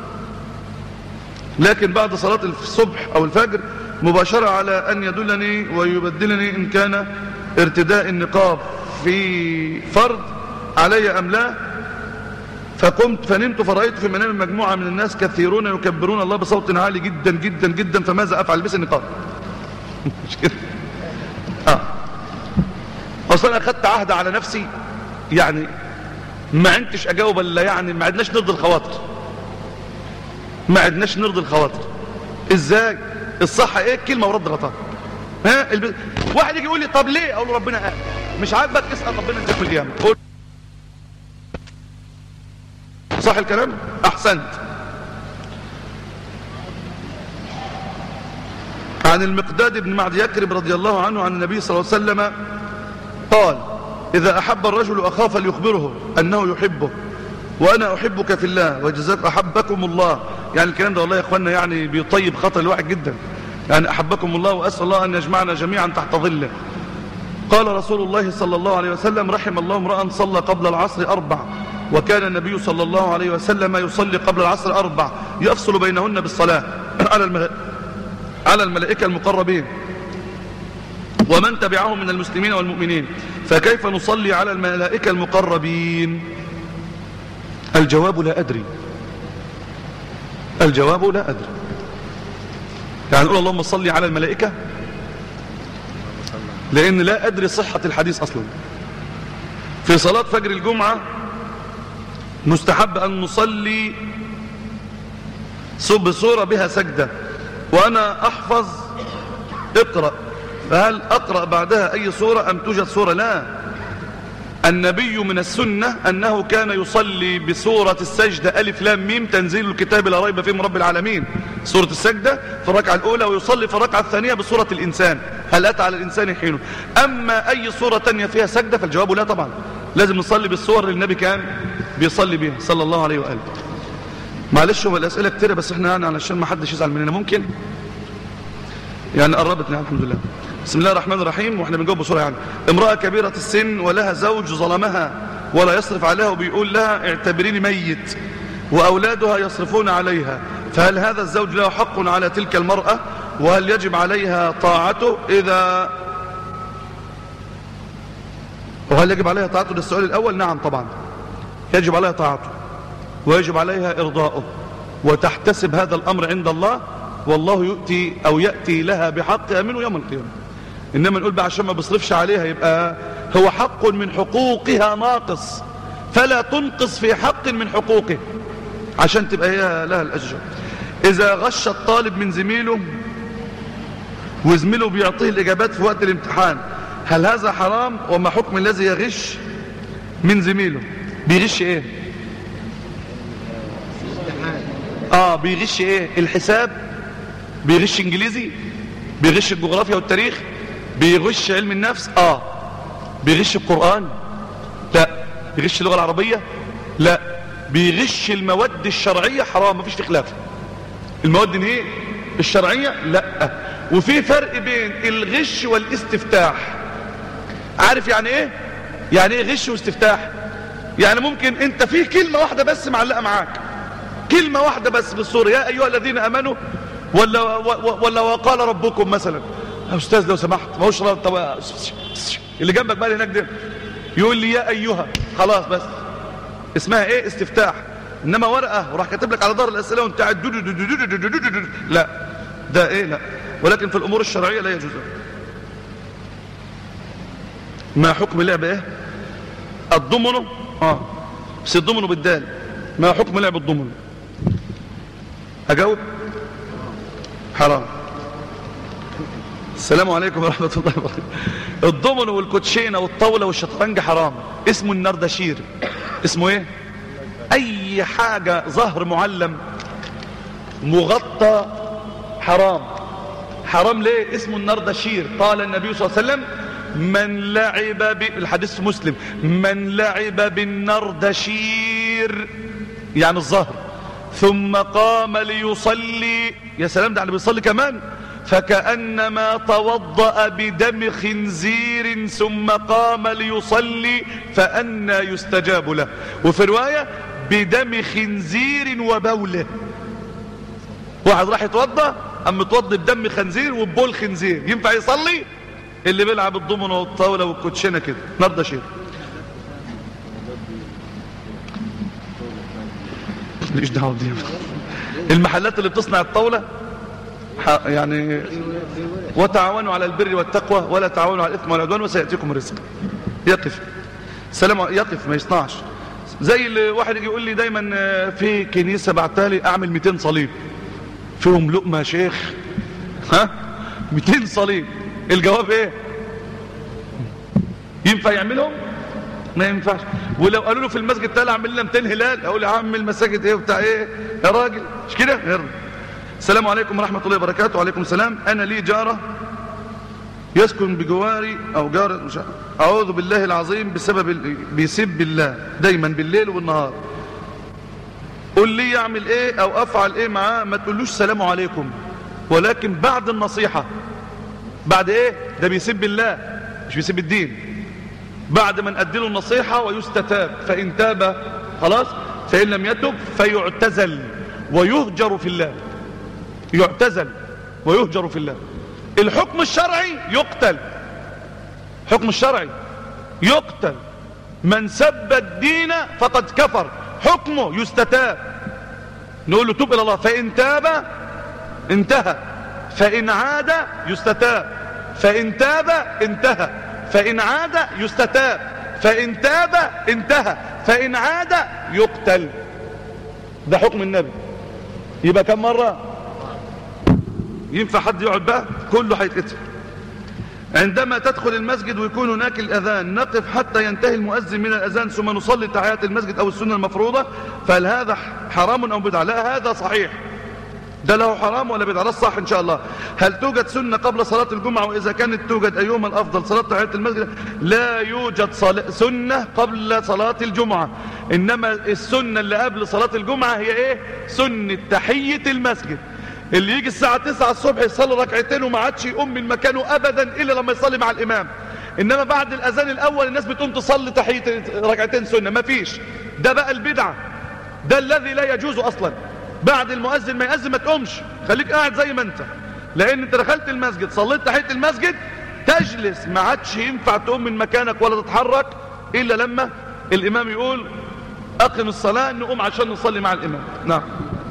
لكن بعد صلاة الصبح أو الفجر مباشرة على أن يدلني ويبدلني إن كان ارتداء النقاب في فرض علي أم لا فقمت فنمت فرأيت في منام مجموعة من الناس كثيرون يكبرون الله بصوت عالي جدا جدا جدا فماذا أفعل بس النقاب مش كده آه. أصلا أخذت عهد على نفسي يعني ما عندتش اجاوب الا يعني ما عدناش نرضي الخواطر ما عدناش نرضي الخواطر ازاي الصح ايه كلمه ورد غلطان ها الب... واحد يجي يقول لي طب ليه اقول له ربنا قال مش عاجبك اسال ربنا يجزاك القيامه قول صح الكلام احسنت عن المقداد بن معد يكرب رضي الله عنه عن النبي صلى الله عليه وسلم قال إذا أحب الرجل أخاه فليخبره أنه يحبه وأنا أحبك في الله وجزاك أحبكم الله يعني الكلام ده والله يا أخوانا يعني بيطيب خطر الواحد جدا يعني أحبكم الله وأسأل الله أن يجمعنا جميعا تحت ظله قال رسول الله صلى الله عليه وسلم رحم الله امرأ صلى قبل العصر أربع وكان النبي صلى الله عليه وسلم يصلي قبل العصر أربع يفصل بينهن بالصلاة على على الملائكة المقربين ومن تبعهم من المسلمين والمؤمنين فكيف نصلي على الملائكة المقربين الجواب لا أدري الجواب لا أدري يعني نقول اللهم صلي على الملائكة لأن لا أدري صحة الحديث أصلا في صلاة فجر الجمعة مستحب أن نصلي بصورة بها سجدة وأنا أحفظ اقرأ فهل أقرأ بعدها أي صورة أم توجد صورة لا النبي من السنة أنه كان يصلي بسورة السجدة ألف لام ميم تنزيل الكتاب لا ريب فيه من رب العالمين سورة السجدة في الركعة الأولى ويصلي في الركعة الثانية بسورة الإنسان هل أتى على الإنسان حين أما أي سورة تانية فيها سجدة فالجواب لا طبعا لازم نصلي بالصور اللي النبي كان بيصلي بها صلى الله عليه وآله معلش هو الأسئلة كتيرة بس احنا يعني علشان ما حدش يزعل مننا ممكن يعني قربت نعم الحمد لله بسم الله الرحمن الرحيم واحنا بنجاوب بسرعه يعني امراه كبيره السن ولها زوج ظلمها ولا يصرف عليها وبيقول لها اعتبريني ميت واولادها يصرفون عليها فهل هذا الزوج له حق على تلك المراه وهل يجب عليها طاعته اذا وهل يجب عليها طاعته ده السؤال الاول نعم طبعا يجب عليها طاعته ويجب عليها ارضاؤه وتحتسب هذا الامر عند الله والله يؤتي او ياتي لها بحق منه يوم القيامه إنما نقول بقى عشان ما بصرفش عليها يبقى هو حق من حقوقها ناقص فلا تنقص في حق من حقوقه عشان تبقى هي لها الأجر إذا غش الطالب من زميله وزميله بيعطيه الإجابات في وقت الامتحان هل هذا حرام وما حكم الذي يغش من زميله بيغش ايه اه بيغش ايه الحساب بيغش انجليزي بيغش الجغرافيا والتاريخ بيغش علم النفس اه بيغش القرآن لا بيغش اللغة العربية لا بيغش المواد الشرعية حرام مفيش في خلاف المواد ايه الشرعية لا وفي فرق بين الغش والاستفتاح عارف يعني ايه يعني ايه غش واستفتاح يعني ممكن انت في كلمة واحدة بس معلقة معاك كلمة واحدة بس في الصورة يا ايها الذين امنوا ولا, ولا وقال ربكم مثلا يا استاذ لو سمحت ما هوش طب اللي جنبك بقى هناك ده يقول لي يا ايها خلاص بس اسمها ايه استفتاح انما ورقه وراح كاتب لك على ظهر الاسئله وانت قاعد لا ده ايه لا ولكن في الامور الشرعيه لا يجوز ما حكم لعب ايه الضمنه اه بس الضمنه بالدال ما حكم لعب الضمنه اجاوب حرام السلام عليكم ورحمة الله وبركاته الضمن والكوتشينة والطاولة والشطرنج حرام اسمه النردشير اسمه ايه اي حاجة ظهر معلم مغطى حرام حرام ليه اسمه النردشير قال النبي صلى الله عليه وسلم من لعب ب... الحديث في مسلم من لعب بالنردشير يعني الظهر ثم قام ليصلي يا سلام ده اللي بيصلي كمان فكأنما توضأ بدم خنزير ثم قام ليصلي فأنى يستجاب له وفي رواية بدم خنزير وبوله واحد راح يتوضأ أم متوضي بدم خنزير وبول خنزير ينفع يصلي اللي بيلعب الضمنة والطاولة والكوتشينة كده نرضى شيء ليش دعوه دي المحلات اللي بتصنع الطاولة يعني وتعاونوا على البر والتقوى ولا تعاونوا على الاثم والعدوان وسياتيكم الرزق يقف سلام يقف ما يصنعش زي اللي واحد يجي يقول لي دايما في كنيسه بعتها لي اعمل 200 صليب فيهم لقمه يا شيخ ها 200 صليب الجواب ايه ينفع يعملهم ما ينفعش ولو قالوا له في المسجد تعالى اعمل لنا 200 هلال اقول يا عم المساجد ايه وبتاع ايه يا راجل مش كده يرضى السلام عليكم ورحمة الله وبركاته وعليكم السلام أنا لي جارة يسكن بجواري أو جارة مش أعوذ بالله العظيم بسبب بيسب الله دايما بالليل والنهار قل لي أعمل إيه أو أفعل إيه معاه ما تقولوش سلام عليكم ولكن بعد النصيحة بعد إيه ده بيسب الله مش بيسب الدين بعد ما نأدي له النصيحة ويستتاب فإن تاب خلاص فإن لم يتب فيعتزل ويهجر في الله يعتزل ويهجر في الله الحكم الشرعي يقتل حكم الشرعي يقتل من سب الدين فقد كفر حكمه يستتاب نقول له توب إلى الله فإن تاب انتهى فإن عاد يستتاب فإن تاب انتهى فإن عاد يستتاب فإن تاب انتهى فإن عاد يقتل ده حكم النبي يبقى كم مرة ينفع حد يقعد بقى كله هيتقتل عندما تدخل المسجد ويكون هناك الأذان نقف حتى ينتهي المؤذن من الأذان ثم نصلي تحيات المسجد أو السنة المفروضة فهل هذا حرام أو بدعة لا هذا صحيح ده له حرام ولا بدعة ده الصح إن شاء الله هل توجد سنة قبل صلاة الجمعة وإذا كانت توجد أيهما الأفضل صلاة تحيات المسجد لا يوجد صلاة سنة قبل صلاة الجمعة إنما السنة اللي قبل صلاة الجمعة هي إيه سنة تحية المسجد اللي يجي الساعة 9 الصبح يصلي ركعتين وما عادش يقوم من مكانه أبدا إلا لما يصلي مع الإمام إنما بعد الأذان الأول الناس بتقوم تصلي تحية ركعتين سنة ما فيش ده بقى البدعة ده الذي لا يجوز أصلا بعد المؤذن ما يأذن ما تقومش خليك قاعد زي ما انت لأن انت دخلت المسجد صليت تحية المسجد تجلس ما عادش ينفع تقوم من مكانك ولا تتحرك إلا لما الإمام يقول أقم الصلاة نقوم عشان نصلي مع الإمام نعم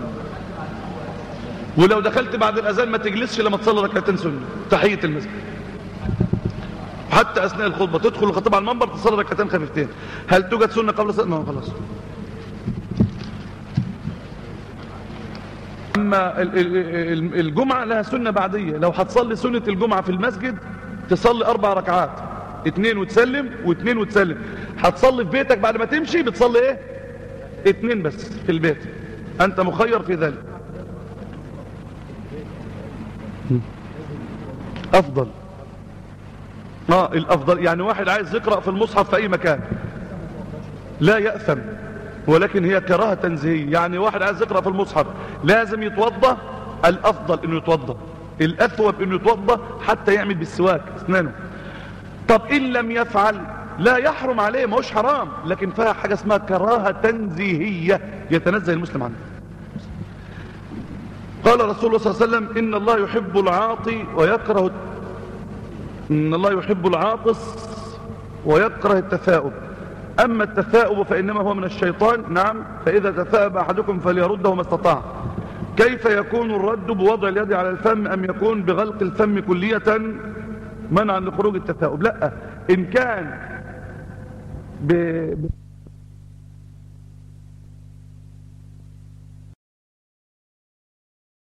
ولو دخلت بعد الأذان ما تجلسش لما تصلي ركعتين سنة تحية المسجد حتى أثناء الخطبة تدخل الخطيب على المنبر تصلي ركعتين خفيفتين هل توجد سنة قبل صلاة ما خلاص أما الجمعة لها سنة بعدية لو هتصلي سنة الجمعة في المسجد تصلي أربع ركعات اتنين وتسلم واتنين وتسلم هتصلي في بيتك بعد ما تمشي بتصلي ايه اتنين بس في البيت أنت مخير في ذلك أفضل اه الأفضل يعني واحد عايز يقرأ في المصحف في أي مكان لا يأثم ولكن هي كراهة تنزيهية يعني واحد عايز يقرأ في المصحف لازم يتوضى الأفضل انه يتوضى الأثوب انه يتوضى حتى يعمل بالسواك اسنانه طب إن لم يفعل لا يحرم عليه ما هوش حرام لكن فيها حاجة اسمها كراهة تنزيهية يتنزه المسلم عنها قال رسول الله صلى الله عليه وسلم إن الله يحب العاطي ويكره إن الله يحب العاطس ويكره التثاؤب أما التثاؤب فإنما هو من الشيطان نعم فإذا تثاءب أحدكم فليرده ما استطاع كيف يكون الرد بوضع اليد على الفم أم يكون بغلق الفم كلية منعا لخروج التثاؤب لا إن كان ب...